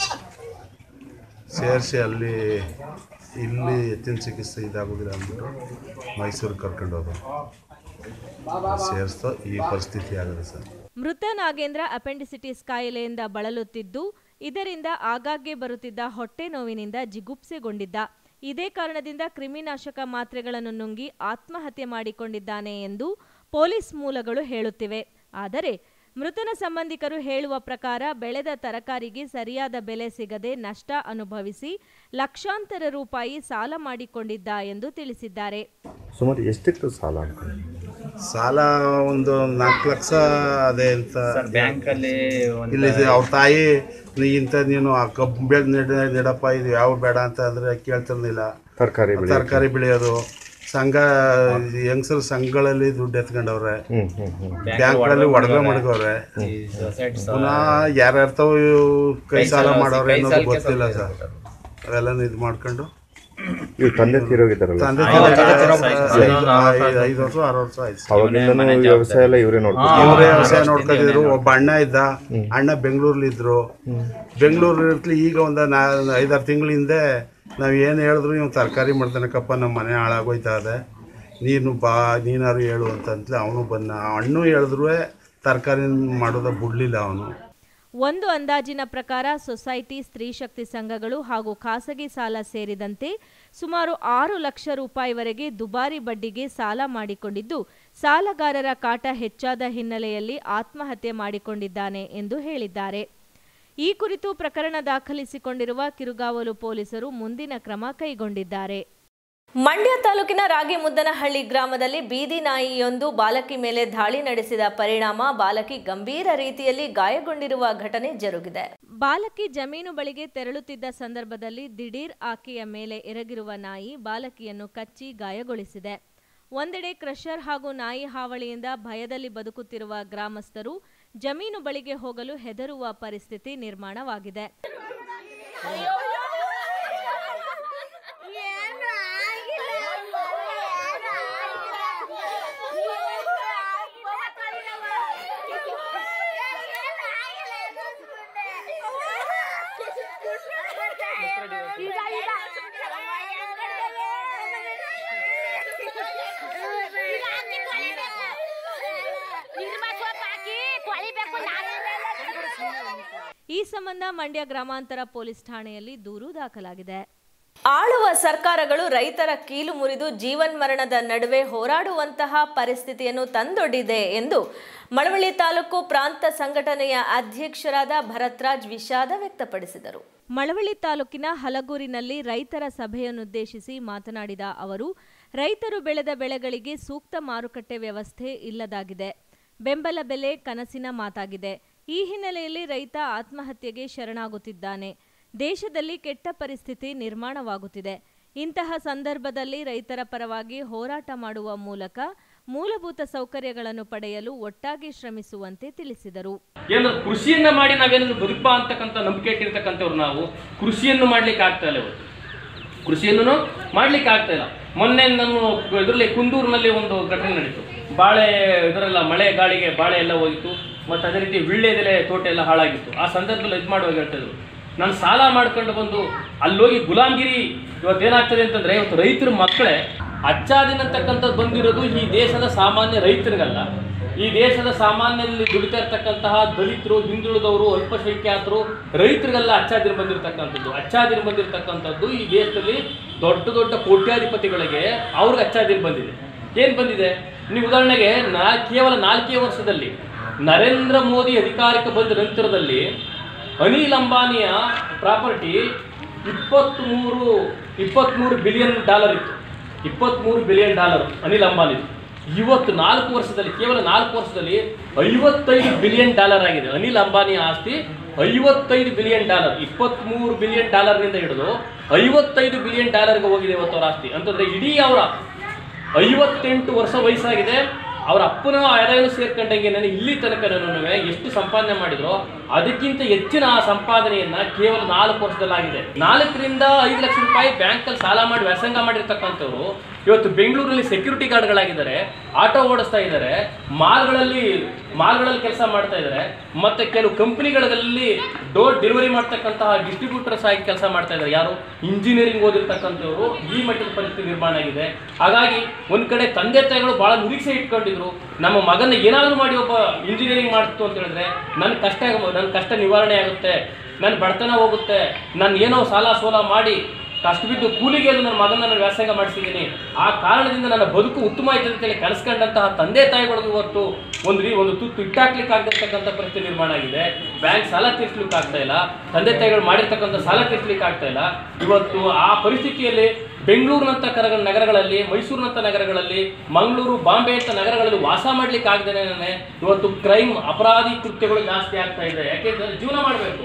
ಸೇರಿಸಿ ಅಲ್ಲಿ ಇಲ್ಲಿ ಎತ್ತಿನ ಚಿಕಿತ್ಸೆ ಇದಾಗೋದಿಲ್ಲ ಅಂದ್ಬಿಟ್ಟು ಮೈಸೂರಿಗೆ ಕರ್ಕೊಂಡು ಹೋದೋ ಸೇರಿಸ್ತೋ ಈ ಪರಿಸ್ಥಿತಿ ಆಗಿದೆ ಸರ್ ಮೃತ ನಾಗೇಂದ್ರ ಅಪೆಂಡಿಸಿಟಿಸ್ ಕಾಯಿಲೆಯಿಂದ ಬಳಲುತ್ತಿದ್ದು ಇದರಿಂದ ಆಗಾಗ್ಗೆ ಬರುತ್ತಿದ್ದ ಹೊಟ್ಟೆ ನೋವಿನಿಂದ ಜಿಗುಪ್ಸೆಗೊಂಡಿದ್ದ ಇದೇ ಕಾರಣದಿಂದ ಕ್ರಿಮಿನಾಶಕ ಮಾತ್ರೆಗಳನ್ನು ನುಂಗಿ ಆತ್ಮಹತ್ಯೆ ಮಾಡಿಕೊಂಡಿದ್ದಾನೆ ಎಂದು ಪೊಲೀಸ್ ಮೂಲಗಳು ಹೇಳುತ್ತಿವೆ ಆದರೆ ಮೃತನ ಸಂಬಂಧಿಕರು ಹೇಳುವ ಪ್ರಕಾರ ಬೆಳೆದ ತರಕಾರಿಗೆ ಸರಿಯಾದ ಬೆಲೆ ಸಿಗದೆ ನಷ್ಟ ಅನುಭವಿಸಿ ಲಕ್ಷಾಂತರ ರೂಪಾಯಿ ಸಾಲ ಮಾಡಿಕೊಂಡಿದ್ದ ಎಂದು ತಿಳಿಸಿದ್ದಾರೆ ಸುಮಾರು ಎಷ್ಟಿತ್ತು ಸಾಲ ಸಾಲ ಒಂದು ನಾಲ್ಕು ಲಕ್ಷ ಅದೇ ಅಂತ ಬ್ಯಾಂಕಲ್ಲಿ ಇಲ್ಲಿ ಅವ್ರ ತಾಯಿ ನೀ ಇಂಥ ನೀನು ಆ ಕಬ್ಬು ಬೆಳೆ ನೆಡ ನೆಡಪ್ಪ ಇದು ಯಾವ ಬೇಡ ಅಂತ ಅಂದರೆ ಕೇಳ್ತಿರ್ಲಿಲ್ಲ ತರಕಾರಿ ತರಕಾರಿ ಬೆಳೆಯೋದು ಸಂಘ ಹೆಂಗಸರು ಸಂಘಗಳಲ್ಲಿ ದುಡ್ಡು ಎತ್ಕೊಂಡವ್ರೆ ಬ್ಯಾಂಕ್ಗಳಲ್ಲಿ ಒಡವೆ ಮಡಗವ್ರೆ ಪುನಃ ಯಾರ್ಯಾರ್ತಾವ ಕೈ ಸಾಲ ಮಾಡವ್ರೆ ಅನ್ನೋದು ಗೊತ್ತಿಲ್ಲ ಸರ್ ಅವೆಲ್ಲ ಇದು ಮಾಡ್ಕೊಂಡು ಇವ್ರ ತಂದೆ ತೀರೋಗಿದ್ದಾರಲ್ಲ ತಂದೆ ಐದು ಐದು ವರ್ಷ ಆರು ವರ್ಷ ಆಯ್ತು ಸರ್. ಅವಾಗಿಂದನೂ ಈ ವ್ಯವಸಾಯ ಎಲ್ಲ ಇವರೇ ನೋಡ್ತಾರೆ ಇವರೇ ವ್ಯವಸಾಯ ನೋಡ್ಕೊಂಡಿದ್ರು ಒಬ್ಬ ಅಣ್ಣ ಇದ್ದ ಅಣ್ಣ ಬೆಂಗಳೂರಲ್ಲಿ ಇದ್ರು ಬೆಂಗಳೂರು ಇರ್ಲಿ ಈಗ ಒಂದು ನಾ ಐದಾರು ತಿಂಗಳ ಹಿಂದೆ ನಾವು ಏನು ಹೇಳಿದ್ರು ಇವ್ನು ತರಕಾರಿ ಮಾಡ್ತಾನಕ್ಕಪ್ಪ ನಮ್ಮ ಮನೆ ಹಾಳಾಗೋಯ್ತಾ ಇದೆ ನೀನು ಬಾ ನೀನಾರು ಹೇಳು ಅಂತಂತಲೇ ಅವನು ಬಂದ ಹಣ್ಣು ಹೇಳಿದ್ರು ತರಕಾರಿ ಮಾಡೋದ ಬಿಡ್ಲಿಲ್ಲ ಅವನು ಒಂದು ಅಂದಾಜಿನ ಪ್ರಕಾರ ಸೊಸೈಟಿ ಸ್ತ್ರೀ ಶಕ್ತಿ ಸಂಘಗಳು ಹಾಗೂ ಖಾಸಗಿ ಸಾಲ ಸೇರಿದಂತೆ ಸುಮಾರು ಆರು ಲಕ್ಷ ರೂಪಾಯಿವರೆಗೆ ದುಬಾರಿ ಬಡ್ಡಿಗೆ ಸಾಲ ಮಾಡಿಕೊಂಡಿದ್ದು ಸಾಲಗಾರರ ಕಾಟ ಹೆಚ್ಚಾದ ಹಿನ್ನೆಲೆಯಲ್ಲಿ ಆತ್ಮಹತ್ಯೆ ಮಾಡಿಕೊಂಡಿದ್ದಾನೆ ಎಂದು ಹೇಳಿದ್ದಾರೆ ಈ ಕುರಿತು ಪ್ರಕರಣ ದಾಖಲಿಸಿಕೊಂಡಿರುವ ಕಿರುಗಾವಲು ಪೊಲೀಸರು ಮುಂದಿನ ಕ್ರಮ ಕೈಗೊಂಡಿದ್ದಾರೆ ಮಂಡ್ಯ ತಾಲೂಕಿನ ರಾಗಿಮುದ್ದನಹಳ್ಳಿ ಗ್ರಾಮದಲ್ಲಿ ಬೀದಿ ನಾಯಿಯೊಂದು ಬಾಲಕಿ ಮೇಲೆ ದಾಳಿ ನಡೆಸಿದ ಪರಿಣಾಮ ಬಾಲಕಿ ಗಂಭೀರ ರೀತಿಯಲ್ಲಿ ಗಾಯಗೊಂಡಿರುವ ಘಟನೆ ಜರುಗಿದೆ ಬಾಲಕಿ ಜಮೀನು ಬಳಿಗೆ ತೆರಳುತ್ತಿದ್ದ ಸಂದರ್ಭದಲ್ಲಿ ದಿಢೀರ್ ಆಕೆಯ ಮೇಲೆ ಎರಗಿರುವ ನಾಯಿ ಬಾಲಕಿಯನ್ನು ಕಚ್ಚಿ ಗಾಯಗೊಳಿಸಿದೆ ಒಂದೆಡೆ ಕ್ರಷರ್ ಹಾಗೂ ನಾಯಿ ಹಾವಳಿಯಿಂದ ಭಯದಲ್ಲಿ ಬದುಕುತ್ತಿರುವ ಗ್ರಾಮಸ್ಥರು ಜಮೀನು ಬಳಿಗೆ ಹೋಗಲು ಹೆದರುವ ಪರಿಸ್ಥಿತಿ ನಿರ್ಮಾಣವಾಗಿದೆ ಹಾಕಿ ಕೊಳೆ ಈ ಸಂಬಂಧ ಮಂಡ್ಯ ಗ್ರಾಮಾಂತರ ಪೊಲೀಸ್ ಠಾಣೆಯಲ್ಲಿ ದೂರು ದಾಖಲಾಗಿದೆ ಆಳುವ ಸರ್ಕಾರಗಳು ರೈತರ ಕೀಲು ಮುರಿದು ಜೀವನ್ಮರಣದ ನಡುವೆ ಹೋರಾಡುವಂತಹ ಪರಿಸ್ಥಿತಿಯನ್ನು ತಂದೊಡ್ಡಿದೆ ಎಂದು ಮಳವಳ್ಳಿ ತಾಲೂಕು ಪ್ರಾಂತ ಸಂಘಟನೆಯ ಅಧ್ಯಕ್ಷರಾದ ಭರತ್ರಾಜ್ ವಿಷಾದ ವ್ಯಕ್ತಪಡಿಸಿದರು ಮಳವಳ್ಳಿ ತಾಲೂಕಿನ ಹಲಗೂರಿನಲ್ಲಿ ರೈತರ ಸಭೆಯನ್ನುದ್ದೇಶಿಸಿ ಮಾತನಾಡಿದ ಅವರು ರೈತರು ಬೆಳೆದ ಬೆಳೆಗಳಿಗೆ ಸೂಕ್ತ ಮಾರುಕಟ್ಟೆ ವ್ಯವಸ್ಥೆ ಇಲ್ಲದಾಗಿದೆ ಬೆಂಬಲ ಬೆಲೆ ಕನಸಿನ ಮಾತಾಗಿದೆ ಈ ಹಿನ್ನೆಲೆಯಲ್ಲಿ ರೈತ ಆತ್ಮಹತ್ಯೆಗೆ ಶರಣಾಗುತ್ತಿದ್ದಾನೆ ದೇಶದಲ್ಲಿ ಕೆಟ್ಟ ಪರಿಸ್ಥಿತಿ ನಿರ್ಮಾಣವಾಗುತ್ತಿದೆ ಇಂತಹ ಸಂದರ್ಭದಲ್ಲಿ ರೈತರ ಪರವಾಗಿ ಹೋರಾಟ ಮಾಡುವ ಮೂಲಕ ಮೂಲಭೂತ ಸೌಕರ್ಯಗಳನ್ನು ಪಡೆಯಲು ಒಟ್ಟಾಗಿ ಶ್ರಮಿಸುವಂತೆ ತಿಳಿಸಿದರು ಏನು ಕೃಷಿಯನ್ನ ಮಾಡಿ ನಾವೇನಾದ್ರು ಬದುಕಾ ಅಂತಕ್ಕಂಥ ನಂಬಿಕೆ ಇಟ್ಟಿರ್ತಕ್ಕಂಥವ್ರು ನಾವು ಕೃಷಿಯನ್ನು ಮಾಡ್ಲಿಕ್ಕೆ ಆಗ್ತಾ ಇಲ್ಲ ಇವತ್ತು ಕೃಷಿಯನ್ನು ಮಾಡ್ಲಿಕ್ಕೆ ಆಗ್ತಾ ಇಲ್ಲ ಮೊನ್ನೆ ನಮ್ಮ ಇದರಲ್ಲಿ ಕುಂದೂರಿನಲ್ಲಿ ಒಂದು ಘಟನೆ ನಡೀತು ಬಾಳೆ ಇದರೆಲ್ಲ ಮಳೆ ಗಾಳಿಗೆ ಬಾಳೆ ಎಲ್ಲ ಹೋಗಿತ್ತು ಮತ್ತು ಅದೇ ರೀತಿ ವಿಳ್ಳೆದೆಲೆ ತೋಟ ಎಲ್ಲ ಹಾಳಾಗಿತ್ತು ಆ ಸಂದರ್ಭದಲ್ಲಿ ಇದು ಮಾಡುವಾಗ ಹೇಳ್ತಿದ್ರು ನಾನು ಸಾಲ ಮಾಡ್ಕೊಂಡು ಬಂದು ಅಲ್ಲೋಗಿ ಗುಲಾಮ್ಗಿರಿ ಇವತ್ತು ಏನಾಗ್ತದೆ ಅಂತಂದ್ರೆ ಇವತ್ತು ರೈತರ ಮಕ್ಕಳೇ ಅಚ್ಚಾದಿನ ಅಂತಕ್ಕಂಥದ್ದು ಬಂದಿರೋದು ಈ ದೇಶದ ಸಾಮಾನ್ಯ ರೈತರಿಗಲ್ಲ ಈ ದೇಶದ ಸಾಮಾನ್ಯದಲ್ಲಿ ದುಡಿತಾ ಇರ್ತಕ್ಕಂತಹ ದಲಿತರು ಹಿಂದುಳಿದವರು ಅಲ್ಪಸಂಖ್ಯಾತರು ರೈತರಿಗೆಲ್ಲ ಅಚ್ಚಾದಿನ ಬಂದಿರತಕ್ಕಂಥದ್ದು ಅಚ್ಚಾದಿನ ಬಂದಿರತಕ್ಕಂಥದ್ದು ಈ ದೇಶದಲ್ಲಿ ದೊಡ್ಡ ದೊಡ್ಡ ಕೋಟ್ಯಾಧಿಪತಿಗಳಿಗೆ ಅವ್ರಿಗೆ ಅಚ್ಚಾದಿನ ಬಂದಿದೆ ಏನು ಬಂದಿದೆ ನೀವು ಉದಾಹರಣೆಗೆ ನಾ ಕೇವಲ ನಾಲ್ಕೇ ವರ್ಷದಲ್ಲಿ ನರೇಂದ್ರ ಮೋದಿ ಅಧಿಕಾರಕ್ಕೆ ಬಂದ ನಂತರದಲ್ಲಿ ಅನಿಲ್ ಅಂಬಾನಿಯ ಪ್ರಾಪರ್ಟಿ ಇಪ್ಪತ್ತ್ಮೂರು ಇಪ್ಪತ್ತ್ಮೂರು ಬಿಲಿಯನ್ ಡಾಲರ್ ಇತ್ತು ಇಪ್ಪತ್ತ್ಮೂರು ಬಿಲಿಯನ್ ಡಾಲರ್ ಅನಿಲ್ ಅಂಬಾನಿದು ಇವತ್ತು ನಾಲ್ಕು ವರ್ಷದಲ್ಲಿ ಕೇವಲ ನಾಲ್ಕು ವರ್ಷದಲ್ಲಿ ಐವತ್ತೈದು ಬಿಲಿಯನ್ ಡಾಲರ್ ಆಗಿದೆ ಅನಿಲ್ ಅಂಬಾನಿಯ ಆಸ್ತಿ ಐವತ್ತೈದು ಬಿಲಿಯನ್ ಡಾಲರ್ ಇಪ್ಪತ್ತ್ಮೂರು ಬಿಲಿಯನ್ ಡಾಲರ್ನಿಂದ ಹಿಡಿದು ಐವತ್ತೈದು ಬಿಲಿಯನ್ ಡಾಲರ್ಗೆ ಹೋಗಿದೆ ಇವತ್ತು ಅವರ ಆಸ್ತಿ ಅಂತಂದ್ರೆ ಇಡೀ ಅವರ ಐವತ್ತೆಂಟು ವರ್ಷ ವಯಸ್ಸಾಗಿದೆ ಅವರ ಅಪ್ಪನ ಆದಾಯನೂ ಸೇರ್ಕೊಂಡಂಗೆ ನನಗೆ ಇಲ್ಲಿ ತನಕ ಎಷ್ಟು ಸಂಪಾದನೆ ಮಾಡಿದ್ರು ಅದಕ್ಕಿಂತ ಹೆಚ್ಚಿನ ಆ ಸಂಪಾದನೆಯನ್ನ ಕೇವಲ ನಾಲ್ಕು ವರ್ಷದಲ್ಲಾಗಿದೆ ನಾಲ್ಕರಿಂದ ಐದು ಲಕ್ಷ ರೂಪಾಯಿ ಬ್ಯಾಂಕಲ್ಲಿ ಸಾಲ ಮಾಡಿ ವ್ಯಾಸಂಗ ಮಾಡಿರ್ತಕ್ಕಂಥವ್ರು ಇವತ್ತು ಬೆಂಗಳೂರಲ್ಲಿ ಸೆಕ್ಯೂರಿಟಿ ಗಾರ್ಡ್ಗಳಾಗಿದ್ದಾರೆ ಆಟೋ ಓಡಿಸ್ತಾ ಇದ್ದಾರೆ ಮಾಲ್ಗಳಲ್ಲಿ ಮಾಲ್ಗಳಲ್ಲಿ ಕೆಲಸ ಮಾಡ್ತಾ ಇದ್ದಾರೆ ಮತ್ತೆ ಕೆಲವು ಕಂಪನಿಗಳಲ್ಲಿ ಡೋರ್ ಡೆಲಿವರಿ ಮಾಡ್ತಕ್ಕಂತಹ ಡಿಸ್ಟ್ರಿಬ್ಯೂಟರ್ಸ್ ಆಗಿ ಕೆಲಸ ಮಾಡ್ತಾ ಇದ್ದಾರೆ ಯಾರು ಇಂಜಿನಿಯರಿಂಗ್ ಓದಿರ್ತಕ್ಕಂಥವ್ರು ಈ ಮಟ್ಟದ ಪರಿಸ್ಥಿತಿ ನಿರ್ಮಾಣ ಆಗಿದೆ ಹಾಗಾಗಿ ಒಂದ್ ಕಡೆ ತಂದೆ ತಾಯಿಗಳು ಬಹಳ ನಿರೀಕ್ಷೆ ಇಟ್ಕೊಂಡಿದ್ರು ನಮ್ಮ ಮಗನ ಏನಾದರೂ ಮಾಡಿ ಒಬ್ಬ ಇಂಜಿನಿಯರಿಂಗ್ ಮಾಡ್ತು ಅಂತ ಹೇಳಿದ್ರೆ ನನ್ನ ಕಷ್ಟ ನನ್ನ ಕಷ್ಟ ನಿವಾರಣೆ ಆಗುತ್ತೆ ನನ್ನ ಬಡತನ ಹೋಗುತ್ತೆ ನಾನು ಏನೋ ಸಾಲ ಸೋಲ ಮಾಡಿ ಕಷ್ಟ ಬಿದ್ದು ಕೂಲಿಗೆ ಅದು ನನ್ನ ಮಗನ ನಾನು ವ್ಯಾಸಂಗ ಮಾಡಿಸಿದ್ದೀನಿ ಆ ಕಾರಣದಿಂದ ನನ್ನ ಬದುಕು ಉತ್ತಮ ಆಯ್ತದೆ ಅಂತೇಳಿ ಕನಸ್ಕೊಂಡಂತಹ ತಂದೆ ತಾಯಿಗಳಿಗೂ ಇವತ್ತು ಒಂದು ರೀ ಒಂದು ತುತ್ತು ಇಟ್ಟಾಕ್ಲಿಕ್ಕೆ ಆಗತಕ್ಕಂಥ ಪರಿಸ್ಥಿತಿ ನಿರ್ಮಾಣ ಆಗಿದೆ ಬ್ಯಾಂಕ್ ಸಾಲ ತೀರ್ಸ್ಲಿಕ್ಕೆ ಆಗ್ತಾ ಇಲ್ಲ ತಂದೆ ತಾಯಿಗಳು ಮಾಡಿರ್ತಕ್ಕಂಥ ಸಾಲ ತೀರ್ಸ್ಲಿಕ್ಕೆ ಆಗ್ತಾ ಇಲ್ಲ ಇವತ್ತು ಆ ಪರಿಸ್ಥಿತಿಯಲ್ಲಿ ಬೆಂಗಳೂರಿನಂಥ ಕರ ನಗರಗಳಲ್ಲಿ ಮೈಸೂರಿನಂಥ ನಗರಗಳಲ್ಲಿ ಮಂಗಳೂರು ಬಾಂಬೆ ಅಂತ ನಗರಗಳಲ್ಲಿ ವಾಸ ಮಾಡ್ಲಿಕ್ಕೆ ಆಗದೇನೆ ಇವತ್ತು ಕ್ರೈಮ್ ಅಪರಾಧಿ ಕೃತ್ಯಗಳು ಜಾಸ್ತಿ ಆಗ್ತಾ ಇದೆ ಯಾಕೆಂದ್ರೆ ಜೀವನ ಮಾಡಬೇಕು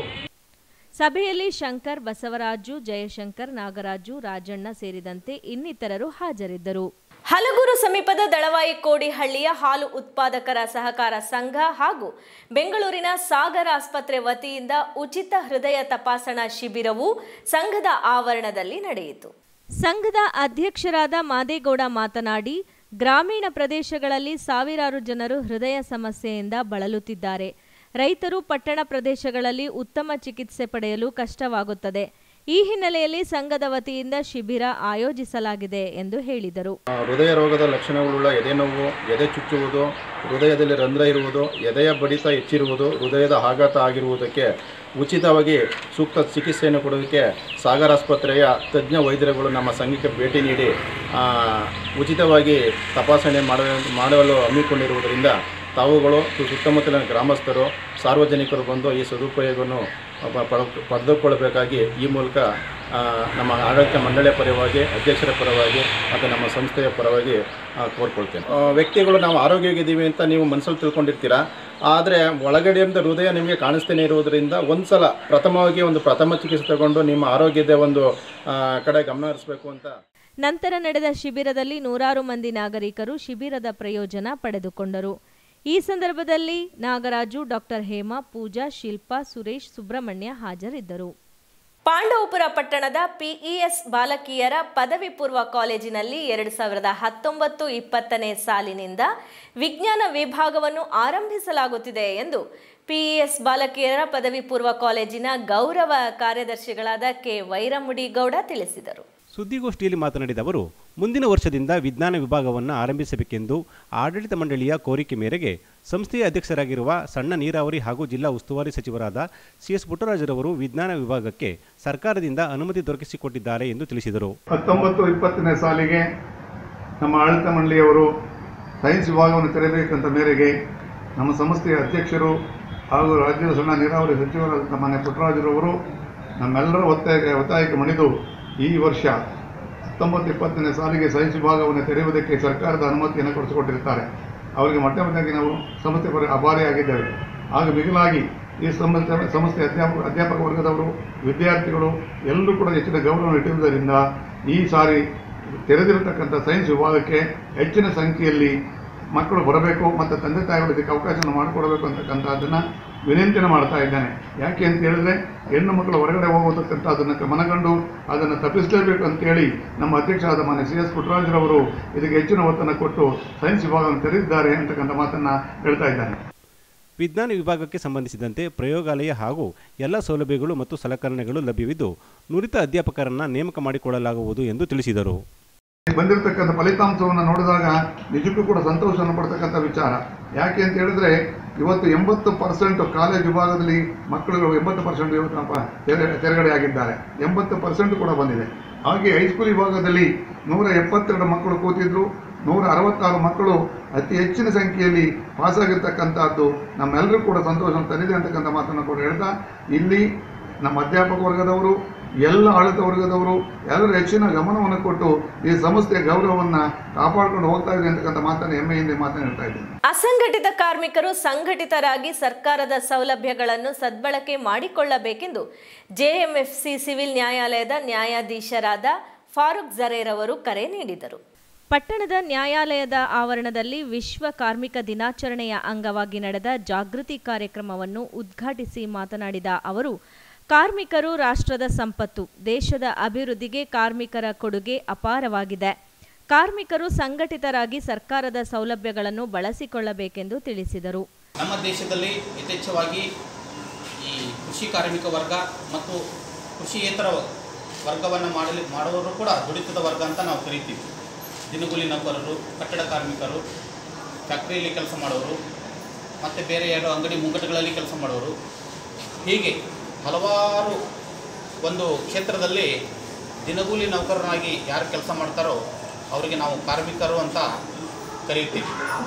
ಸಭೆಯಲ್ಲಿ ಶಂಕರ್ ಬಸವರಾಜು ಜಯಶಂಕರ್ ನಾಗರಾಜು ರಾಜಣ್ಣ ಸೇರಿದಂತೆ ಇನ್ನಿತರರು ಹಾಜರಿದ್ದರು ಹಲಗೂರು ಸಮೀಪದ ದಳವಾಯಿ ಕೋಡಿಹಳ್ಳಿಯ ಹಾಲು ಉತ್ಪಾದಕರ ಸಹಕಾರ ಸಂಘ ಹಾಗೂ ಬೆಂಗಳೂರಿನ ಸಾಗರ ಆಸ್ಪತ್ರೆ ವತಿಯಿಂದ ಉಚಿತ ಹೃದಯ ತಪಾಸಣಾ ಶಿಬಿರವು ಸಂಘದ ಆವರಣದಲ್ಲಿ ನಡೆಯಿತು ಸಂಘದ ಅಧ್ಯಕ್ಷರಾದ ಮಾದೇಗೌಡ ಮಾತನಾಡಿ ಗ್ರಾಮೀಣ ಪ್ರದೇಶಗಳಲ್ಲಿ ಸಾವಿರಾರು ಜನರು ಹೃದಯ ಸಮಸ್ಯೆಯಿಂದ ಬಳಲುತ್ತಿದ್ದಾರೆ ರೈತರು ಪಟ್ಟಣ ಪ್ರದೇಶಗಳಲ್ಲಿ ಉತ್ತಮ ಚಿಕಿತ್ಸೆ ಪಡೆಯಲು ಕಷ್ಟವಾಗುತ್ತದೆ ಈ ಹಿನ್ನೆಲೆಯಲ್ಲಿ ಸಂಘದ ವತಿಯಿಂದ ಶಿಬಿರ ಆಯೋಜಿಸಲಾಗಿದೆ ಎಂದು ಹೇಳಿದರು ಆ, ಹೃದಯ ರೋಗದ ಲಕ್ಷಣಗಳುಳ್ಳ ಎದೆನೋವು ಎದೆ ಚುಚ್ಚುವುದು ಹೃದಯದಲ್ಲಿ ರಂಧ್ರ ಇರುವುದು ಎದೆಯ ಬಡಿತ ಹೆಚ್ಚಿರುವುದು ಹೃದಯದ ಆಘಾತ ಆಗಿರುವುದಕ್ಕೆ ಉಚಿತವಾಗಿ ಸೂಕ್ತ ಚಿಕಿತ್ಸೆಯನ್ನು ಕೊಡೋದಕ್ಕೆ ಸಾಗರ ಆಸ್ಪತ್ರೆಯ ತಜ್ಞ ವೈದ್ಯರುಗಳು ನಮ್ಮ ಸಂಘಕ್ಕೆ ಭೇಟಿ ನೀಡಿ ಆ, ಉಚಿತವಾಗಿ ತಪಾಸಣೆ ಮಾಡ ಮಾಡಲು ಹಮ್ಮಿಕೊಂಡಿರುವುದರಿಂದ ತಾವುಗಳು ಸು- ಸುತ್ತಮುತ್ತಲಿನ ಗ್ರಾಮಸ್ಥರು ಸಾರ್ವಜನಿಕರು ಬಂದು ಈ ಸದುಪಯೋಗವನ್ನು ಪ- ಪಡ- ಪಡೆದುಕೊಳ್ಳಬೇಕಾಗಿ ಈ ಮೂಲಕ ಆ, ನಮ್ಮ ಆಡಳಿತ ಮಂಡಳಿಯ ಪರವಾಗಿ ಅಧ್ಯಕ್ಷರ ಪರವಾಗಿ ಮತ್ತು ನಮ್ಮ ಸಂಸ್ಥೆಯ ಪರವಾಗಿ ಆ, ಕೋರ್ಕೊಳ್ತೇನೆ ಆ, ವ್ಯಕ್ತಿಗಳು ನಾವು ಆರೋಗ್ಯವಾಗಿದ್ದೀವಿ ಅಂತ ನೀವು ಮನಸ್ಸಲ್ಲಿ ತಿಳ್ಕೊಂಡಿರ್ತೀರಾ ಆದರೆ ಒಳಗಡೆಯಿಂದ ಹೃದಯ ನಿಮಗೆ ಕಾಣಿಸ್ತೇನೆ ಇರುವುದರಿಂದ ಒಂದು ಸಲ ಪ್ರಥಮವಾಗಿ ಒಂದು ಪ್ರಥಮ ಚಿಕಿತ್ಸೆ ತಗೊಂಡು ನಿಮ್ಮ ಆರೋಗ್ಯದ ಒಂದು ಆ, ಕಡೆ ಗಮನ ಹರಿಸಬೇಕು ಅಂತ ನಂತರ ನಡೆದ ಶಿಬಿರದಲ್ಲಿ ನೂರಾರು ಮಂದಿ ನಾಗರಿಕರು ಶಿಬಿರದ ಪ್ರಯೋಜನ ಪಡೆದುಕೊಂಡರು ಈ ಸಂದರ್ಭದಲ್ಲಿ ನಾಗರಾಜು ಡಾಕ್ಟರ್ ಹೇಮಾ ಪೂಜಾ ಶಿಲ್ಪಾ ಸುರೇಶ್ ಸುಬ್ರಹ್ಮಣ್ಯ ಹಾಜರಿದ್ದರು ಪಾಂಡವಪುರ ಪಟ್ಟಣದ ಪಿಇಎಸ್ ಬಾಲಕಿಯರ ಪದವಿ ಪೂರ್ವ ಕಾಲೇಜಿನಲ್ಲಿ ಎರಡು ಸಾವಿರದ ಹತ್ತೊಂಬತ್ತು ಇಪ್ಪತ್ತನೇ ಸಾಲಿನಿಂದ ವಿಜ್ಞಾನ ವಿಭಾಗವನ್ನು ಆರಂಭಿಸಲಾಗುತ್ತಿದೆ ಎಂದು ಪಿಇಎಸ್ ಬಾಲಕಿಯರ ಪದವಿ ಪೂರ್ವ ಕಾಲೇಜಿನ ಗೌರವ ಕಾರ್ಯದರ್ಶಿಗಳಾದ ಕೆ ವೈರಮುಡಿ ಗೌಡ ತಿಳಿಸಿದರು ಸುದ್ದಿಗೋಷ್ಠಿಯಲ್ಲಿ ಮಾತನಾಡಿದ ಅವರು ಮುಂದಿನ ವರ್ಷದಿಂದ ವಿಜ್ಞಾನ ವಿಭಾಗವನ್ನು ಆರಂಭಿಸಬೇಕೆಂದು ಆಡಳಿತ ಮಂಡಳಿಯ ಕೋರಿಕೆ ಮೇರೆಗೆ ಸಂಸ್ಥೆಯ ಅಧ್ಯಕ್ಷರಾಗಿರುವ ಸಣ್ಣ ನೀರಾವರಿ ಹಾಗೂ ಜಿಲ್ಲಾ ಉಸ್ತುವಾರಿ ಸಚಿವರಾದ ಸಿ ಎಸ್ ಪುಟ್ಟರಾಜರವರು ವಿಜ್ಞಾನ ವಿಭಾಗಕ್ಕೆ ಸರ್ಕಾರದಿಂದ ಅನುಮತಿ ದೊರಕಿಸಿಕೊಟ್ಟಿದ್ದಾರೆ ಎಂದು ತಿಳಿಸಿದರು ಹತ್ತೊಂಬತ್ತು ಇಪ್ಪತ್ತನೇ ಸಾಲಿಗೆ ನಮ್ಮ ಆಡಳಿತ ಮಂಡಳಿಯವರು ಸೈನ್ಸ್ ವಿಭಾಗವನ್ನು ತೆರೆಯಬೇಕಂತ ಮೇರೆಗೆ ನಮ್ಮ ಸಂಸ್ಥೆಯ ಅಧ್ಯಕ್ಷರು ಹಾಗೂ ರಾಜ್ಯದ ಸಣ್ಣ ನೀರಾವರಿ ಸಚಿವರಾದಂಥ ಮಾನ್ಯ ಪುಟ್ಟರಾಜರವರು ನಮ್ಮೆಲ್ಲರ ಒತ್ತಾಯಕ್ಕೆ ಒತ್ತಾಯಕ್ಕೆ ಮಣಿದು ಈ ವರ್ಷ ಹತ್ತೊಂಬತ್ತು ಇಪ್ಪತ್ತನೇ ಸಾಲಿಗೆ ಸೈನ್ಸ್ ವಿಭಾಗವನ್ನು ತೆರೆಯುವುದಕ್ಕೆ ಸರ್ಕಾರದ ಅನುಮತಿಯನ್ನು ಕೊಡಿಸಿಕೊಟ್ಟಿರ್ತಾರೆ ಅವರಿಗೆ ಮೊಟ್ಟ ಮೊದಲಾಗಿ ನಾವು ಸಂಸ್ಥೆ ಪರ ಅಭಾರಿಯಾಗಿದ್ದೇವೆ ಹಾಗೂ ಮಿಗಿಲಾಗಿ ಈ ಸಂಸ್ಥೆ ಸಂಸ್ಥೆ ಅಧ್ಯಾಪಕ ಅಧ್ಯಾಪಕ ವರ್ಗದವರು ವಿದ್ಯಾರ್ಥಿಗಳು ಎಲ್ಲರೂ ಕೂಡ ಹೆಚ್ಚಿನ ಗೌರವ ಇಟ್ಟಿರುವುದರಿಂದ ಈ ಸಾರಿ ತೆರೆದಿರತಕ್ಕಂಥ ಸೈನ್ಸ್ ವಿಭಾಗಕ್ಕೆ ಹೆಚ್ಚಿನ ಸಂಖ್ಯೆಯಲ್ಲಿ ಮಕ್ಕಳು ಬರಬೇಕು ಮತ್ತು ತಂದೆ ತಾಯಿಗಳು ಇದಕ್ಕೆ ಅವಕಾಶವನ್ನು ಮಾಡಿಕೊಡಬೇಕು ಅಂತಕ್ಕಂಥದ್ದನ್ನು ವಿನಂತಿಯನ್ನು ಮಾಡ್ತಾ ಇದ್ದೇನೆ ಯಾಕೆ ಅಂತ ಹೇಳಿದ್ರೆ ಹೆಣ್ಣು ಮಕ್ಕಳು ಹೊರಗಡೆ ಹೋಗತಕ್ಕಂಥದ್ದನ್ನು ಮನಗಂಡು ಅದನ್ನು ತಪ್ಪಿಸಲೇಬೇಕು ಅಂತೇಳಿ ನಮ್ಮ ಅಧ್ಯಕ್ಷರಾದ ಮಾನ್ಯ ಸಿ ಎಸ್ ಪುಟ್ಟರಾಜರವರು ಇದಕ್ಕೆ ಹೆಚ್ಚಿನ ಒತ್ತನ್ನು ಕೊಟ್ಟು ಸೈನ್ಸ್ ವಿಭಾಗವನ್ನು ತೆರೆದಿದ್ದಾರೆ ಅಂತಕ್ಕಂಥ ಮಾತನ್ನು ಹೇಳ್ತಾ ಇದ್ದಾನೆ ವಿಜ್ಞಾನ ವಿಭಾಗಕ್ಕೆ ಸಂಬಂಧಿಸಿದಂತೆ ಪ್ರಯೋಗಾಲಯ ಹಾಗೂ ಎಲ್ಲ ಸೌಲಭ್ಯಗಳು ಮತ್ತು ಸಲಕರಣೆಗಳು ಲಭ್ಯವಿದ್ದು ನುರಿತ ಅಧ್ಯಾಪಕರನ್ನ ನೇಮಕ ಮಾಡಿಕೊಳ್ಳಲಾಗುವುದು ಎಂದು ತಿಳಿಸಿದರು ಬಂದಿರತಕ್ಕಂಥ ಫಲಿತಾಂಶವನ್ನು ನೋಡಿದಾಗ ನಿಜಕ್ಕೂ ಕೂಡ ಸಂತೋಷವನ್ನು ಪಡ್ತಕ್ಕಂಥ ವಿಚಾರ ಯಾಕೆ ಅಂತ ಹೇಳಿದ್ರೆ ಇವತ್ತು ಎಂಬತ್ತು ಪರ್ಸೆಂಟ್ ಕಾಲೇಜ್ ವಿಭಾಗದಲ್ಲಿ ಮಕ್ಕಳುಗಳು ಎಂಬತ್ತು ಪರ್ಸೆಂಟ್ ಇವತ್ತು ತೆರೆ ತೆರೆಗಡೆ ಆಗಿದ್ದಾರೆ ಎಂಬತ್ತು ಪರ್ಸೆಂಟ್ ಕೂಡ ಬಂದಿದೆ ಹಾಗೆ ಹೈಸ್ಕೂಲ್ ವಿಭಾಗದಲ್ಲಿ ನೂರ ಎಪ್ಪತ್ತೆರಡು ಮಕ್ಕಳು ಕೂತಿದ್ರು ನೂರ ಅರವತ್ತಾರು ಮಕ್ಕಳು ಅತಿ ಹೆಚ್ಚಿನ ಸಂಖ್ಯೆಯಲ್ಲಿ ಪಾಸಾಗಿರ್ತಕ್ಕಂಥದ್ದು ನಮ್ಮೆಲ್ಲರೂ ಕೂಡ ಸಂತೋಷವನ್ನು ತಂದಿದೆ ಅಂತಕ್ಕಂಥ ಮಾತನ್ನು ಕೂಡ ಹೇಳ್ತಾ ಇಲ್ಲಿ ನಮ್ಮ ಅಧ್ಯಾಪಕ ವರ್ಗದವರು ಎಲ್ಲ ಆಡಳಿತ ವರ್ಗದವರು ಎಲ್ಲರೂ ಹೆಚ್ಚಿನ ಗಮನವನ್ನು ಕೊಟ್ಟು ಈ ಸಂಸ್ಥೆಯ ಗೌರವವನ್ನು ಕಾಪಾಡಿಕೊಂಡು ಹೋಗ್ತಾ ಇದೆ ಅಂತಕ್ಕಂಥ ಮಾತನ್ನು ಹೆಮ್ಮೆಯಿಂದ ಮಾತನ್ನು ಹೇಳ್ತಾ ಇದ್ದೀನಿ ಅಸಂಘಟಿತ ಕಾರ್ಮಿಕರು ಸಂಘಟಿತರಾಗಿ ಸರ್ಕಾರದ ಸೌಲಭ್ಯಗಳನ್ನು ಸದ್ಬಳಕೆ ಮಾಡಿಕೊಳ್ಳಬೇಕೆಂದು ಜೆಎಂಎಫ್ಸಿ ಸಿವಿಲ್ ನ್ಯಾಯಾಲಯದ ನ್ಯಾಯಾಧೀಶರಾದ ಫಾರೂಕ್ ಜರೇರ್ ಅವರು ಕರೆ ನೀಡಿದರು ಪಟ್ಟಣದ ನ್ಯಾಯಾಲಯದ ಆವರಣದಲ್ಲಿ ವಿಶ್ವ ಕಾರ್ಮಿಕ ದಿನಾಚರಣೆಯ ಅಂಗವಾಗಿ ನಡೆದ ಜಾಗೃತಿ ಕಾರ್ಯಕ್ರಮವನ್ನು ಉದ್ಘಾಟಿಸಿ ಮಾತನಾಡಿದ ಅವರು ಕಾರ್ಮಿಕರು ರಾಷ್ಟ್ರದ ಸಂಪತ್ತು ದೇಶದ ಅಭಿವೃದ್ಧಿಗೆ ಕಾರ್ಮಿಕರ ಕೊಡುಗೆ ಅಪಾರವಾಗಿದೆ ಕಾರ್ಮಿಕರು ಸಂಘಟಿತರಾಗಿ ಸರ್ಕಾರದ ಸೌಲಭ್ಯಗಳನ್ನು ಬಳಸಿಕೊಳ್ಳಬೇಕೆಂದು ತಿಳಿಸಿದರು ನಮ್ಮ ದೇಶದಲ್ಲಿ ಯಥೇಚ್ಛವಾಗಿ ಈ ಕೃಷಿ ಕಾರ್ಮಿಕ ವರ್ಗ ಮತ್ತು ಕೃಷಿಯೇತರ ವರ್ಗವನ್ನು ಮಾಡಲಿ ಮಾಡುವವರು ಕೂಡ ದುಡಿತದ ವರ್ಗ ಅಂತ ನಾವು ಕರಿತೀವಿ ದಿನಗೂಲಿ ನೌಕರರು ಕಟ್ಟಡ ಕಾರ್ಮಿಕರು ಫ್ಯಾಕ್ಟ್ರಿಯಲ್ಲಿ ಕೆಲಸ ಮಾಡೋರು ಮತ್ತು ಬೇರೆ ಎರಡು ಅಂಗಡಿ ಮುಂಗಟ್ಟುಗಳಲ್ಲಿ ಕೆಲಸ ಮಾಡೋರು ಹೀಗೆ ಹಲವಾರು ಒಂದು ಕ್ಷೇತ್ರದಲ್ಲಿ ದಿನಗೂಲಿ ನೌಕರರಾಗಿ ಯಾರು ಕೆಲಸ ಮಾಡ್ತಾರೋ ಅವರಿಗೆ ನಾವು ಕಾರ್ಮಿಕರು ಅಂತ ಕರೀತೀವಿ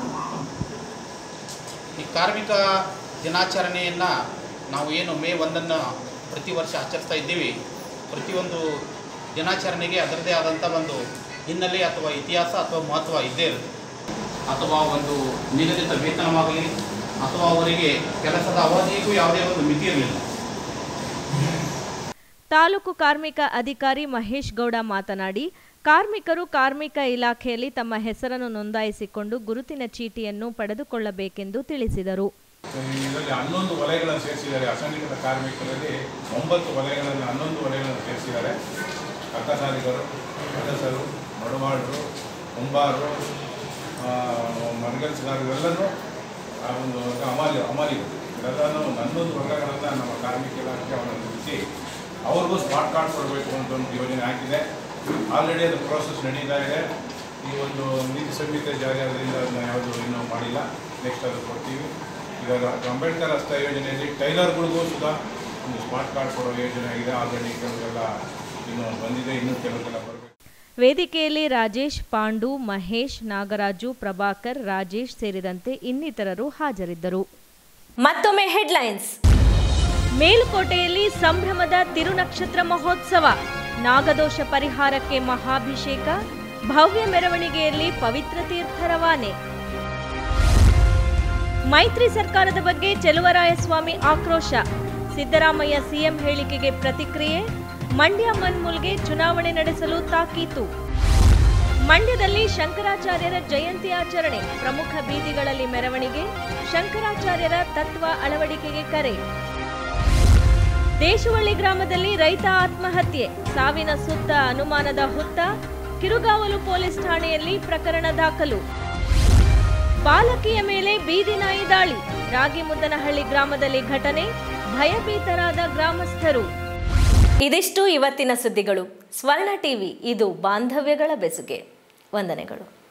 ಈ ಕಾರ್ಮಿಕ ದಿನಾಚರಣೆಯನ್ನು ನಾವು ಏನು ಮೇ ಒಂದನ್ನು ಪ್ರತಿ ವರ್ಷ ಆಚರಿಸ್ತಾ ಇದ್ದೀವಿ ಪ್ರತಿಯೊಂದು ದಿನಾಚರಣೆಗೆ ಅದರದೇ ಆದಂಥ ಒಂದು ಹಿನ್ನೆಲೆ ಅಥವಾ ಇತಿಹಾಸ ಅಥವಾ ಮಹತ್ವ ಇದ್ದೇ ಇರುತ್ತೆ ಅಥವಾ ಒಂದು ನಿಗದಿತ ವೇತನವಾಗಲಿ ಅಥವಾ ಅವರಿಗೆ ಕೆಲಸದ ಅವಧಿಗೂ ಯಾವುದೇ ಒಂದು ಮಿತಿ ಇರಲಿಲ್ಲ ತಾಲೂಕು ಕಾರ್ಮಿಕ ಅಧಿಕಾರಿ ಮಹೇಶ್ ಗೌಡ ಮಾತನಾಡಿ ಕಾರ್ಮಿಕರು ಕಾರ್ಮಿಕ ಇಲಾಖೆಯಲ್ಲಿ ತಮ್ಮ ಹೆಸರನ್ನು ನೋಂದಾಯಿಸಿಕೊಂಡು ಗುರುತಿನ ಚೀಟಿಯನ್ನು ಪಡೆದುಕೊಳ್ಳಬೇಕೆಂದು ತಿಳಿಸಿದರು ಇದರಲ್ಲಿ ಹನ್ನೊಂದು ವಲಯಗಳನ್ನು ಸೇರಿಸಿದ್ದಾರೆ ಅಸಂಘಟಿತ ಕಾರ್ಮಿಕರಲ್ಲಿ ಒಂಬತ್ತು ವಲಯಗಳನ್ನು ಹನ್ನೊಂದು ವಲಯಗಳನ್ನು ಸೇರಿಸಿದ್ದಾರೆ ಅಕ್ಕಸಾಲಿಗರು ಕೆಲಸರು ಮಡವಾಳರು ಕುಂಬಾರರು ಮರಗಲ್ಸಗಾರರು ಇವೆಲ್ಲನೂ ಆ ಒಂದು ವರ್ಗ ಅಮಾಲಿ ಅಮಾಲಿಗಳು ಇವೆಲ್ಲನೂ ಒಂದು ಹನ್ನೊಂದು ವರ್ಗಗಳನ್ನು ನಮ್ಮ ಕಾರ್ಮಿಕ ಇಲಾಖೆ ಅವರನ್ನು ಗುರುತಿಸಿ ಅವ್ರಿಗೂ ಸ್ಮಾರ್ಟ್ ಕಾರ್ಡ್ ಕೊಡಬೇಕು ಅಂತ ಒಂದು ಯೋಜನೆ ಹಾಕಿದೆ ಆಲ್ರೆಡಿ ಅದು ಪ್ರೋಸೆಸ್ ನಡೀತಾ ಇದೆ ಈ ಒಂದು ನೀತಿ ಸಂಹಿತೆ ಜಾರಿ ಆದ್ರಿಂದ ಅದನ್ನ ಯಾವುದು ಇನ್ನೂ ಮಾಡಿಲ್ಲ ನೆಕ್ಸ್ಟ್ ಅದು ಕೊಡ್ತೀವಿ ಈಗ ಅಂಬೇಡ್ಕರ್ ಹಸ್ತ ಯೋಜನೆಯಲ್ಲಿ ಟೈಲರ್ಗಳಿಗೂ ಸುಧಾ ಒಂದು ಸ್ಮಾರ್ಟ್ ಕಾರ್ಡ್ ಕೊಡೋ ಯೋಜನೆ ಆಗಿದೆ ಆಲ್ರೆಡಿ ಕೆಲವೆಲ್ಲ ಇನ್ನು ಬಂದಿದೆ ಇನ್ನೂ ಕೆಲವೆಲ್ಲ ಬರಬೇಕು ವೇದಿಕೆಯಲ್ಲಿ ರಾಜೇಶ್ ಪಾಂಡು ಮಹೇಶ್ ನಾಗರಾಜು ಪ್ರಭಾಕರ್ ರಾಜೇಶ್ ಸೇರಿದಂತೆ ಇನ್ನಿತರರು ಹಾಜರಿದ್ದರು ಮತ್ತೊಮ್ಮೆ ಹೆಡ್ಲೈನ್ಸ್ ಮೇಲುಕೋಟೆಯಲ್ಲಿ ಸಂಭ್ರಮದ ತಿರುನಕ್ಷತ್ರ ಮಹೋತ್ಸವ ನಾಗದೋಷ ಪರಿಹಾರಕ್ಕೆ ಮಹಾಭಿಷೇಕ ಭವ್ಯ ಮೆರವಣಿಗೆಯಲ್ಲಿ ಪವಿತ್ರ ತೀರ್ಥ ರವಾನೆ ಮೈತ್ರಿ ಸರ್ಕಾರದ ಬಗ್ಗೆ ಚೆಲುವರಾಯಸ್ವಾಮಿ ಆಕ್ರೋಶ ಸಿದ್ದರಾಮಯ್ಯ ಸಿಎಂ ಹೇಳಿಕೆಗೆ ಪ್ರತಿಕ್ರಿಯೆ ಮಂಡ್ಯ ಮನ್ಮೂಲ್ಗೆ ಚುನಾವಣೆ ನಡೆಸಲು ತಾಕೀತು ಮಂಡ್ಯದಲ್ಲಿ ಶಂಕರಾಚಾರ್ಯರ ಜಯಂತಿ ಆಚರಣೆ ಪ್ರಮುಖ ಬೀದಿಗಳಲ್ಲಿ ಮೆರವಣಿಗೆ ಶಂಕರಾಚಾರ್ಯರ ತತ್ವ ಅಳವಡಿಕೆಗೆ ಕರೆ ದೇಶವಳ್ಳಿ ಗ್ರಾಮದಲ್ಲಿ ರೈತ ಆತ್ಮಹತ್ಯೆ ಸಾವಿನ ಸುತ್ತ ಅನುಮಾನದ ಹುತ್ತ ಕಿರುಗಾವಲು ಪೊಲೀಸ್ ಠಾಣೆಯಲ್ಲಿ ಪ್ರಕರಣ ದಾಖಲು ಬಾಲಕಿಯ ಮೇಲೆ ಬೀದಿ ನಾಯಿ ದಾಳಿ ರಾಗಿಮುದ್ದನಹಳ್ಳಿ ಗ್ರಾಮದಲ್ಲಿ ಘಟನೆ ಭಯಭೀತರಾದ ಗ್ರಾಮಸ್ಥರು ಇದಿಷ್ಟು ಇವತ್ತಿನ ಸುದ್ದಿಗಳು ಸ್ವರ್ಣ ಟಿವಿ ಇದು ಬಾಂಧವ್ಯಗಳ ಬೆಸುಗೆ ವಂದನೆಗಳು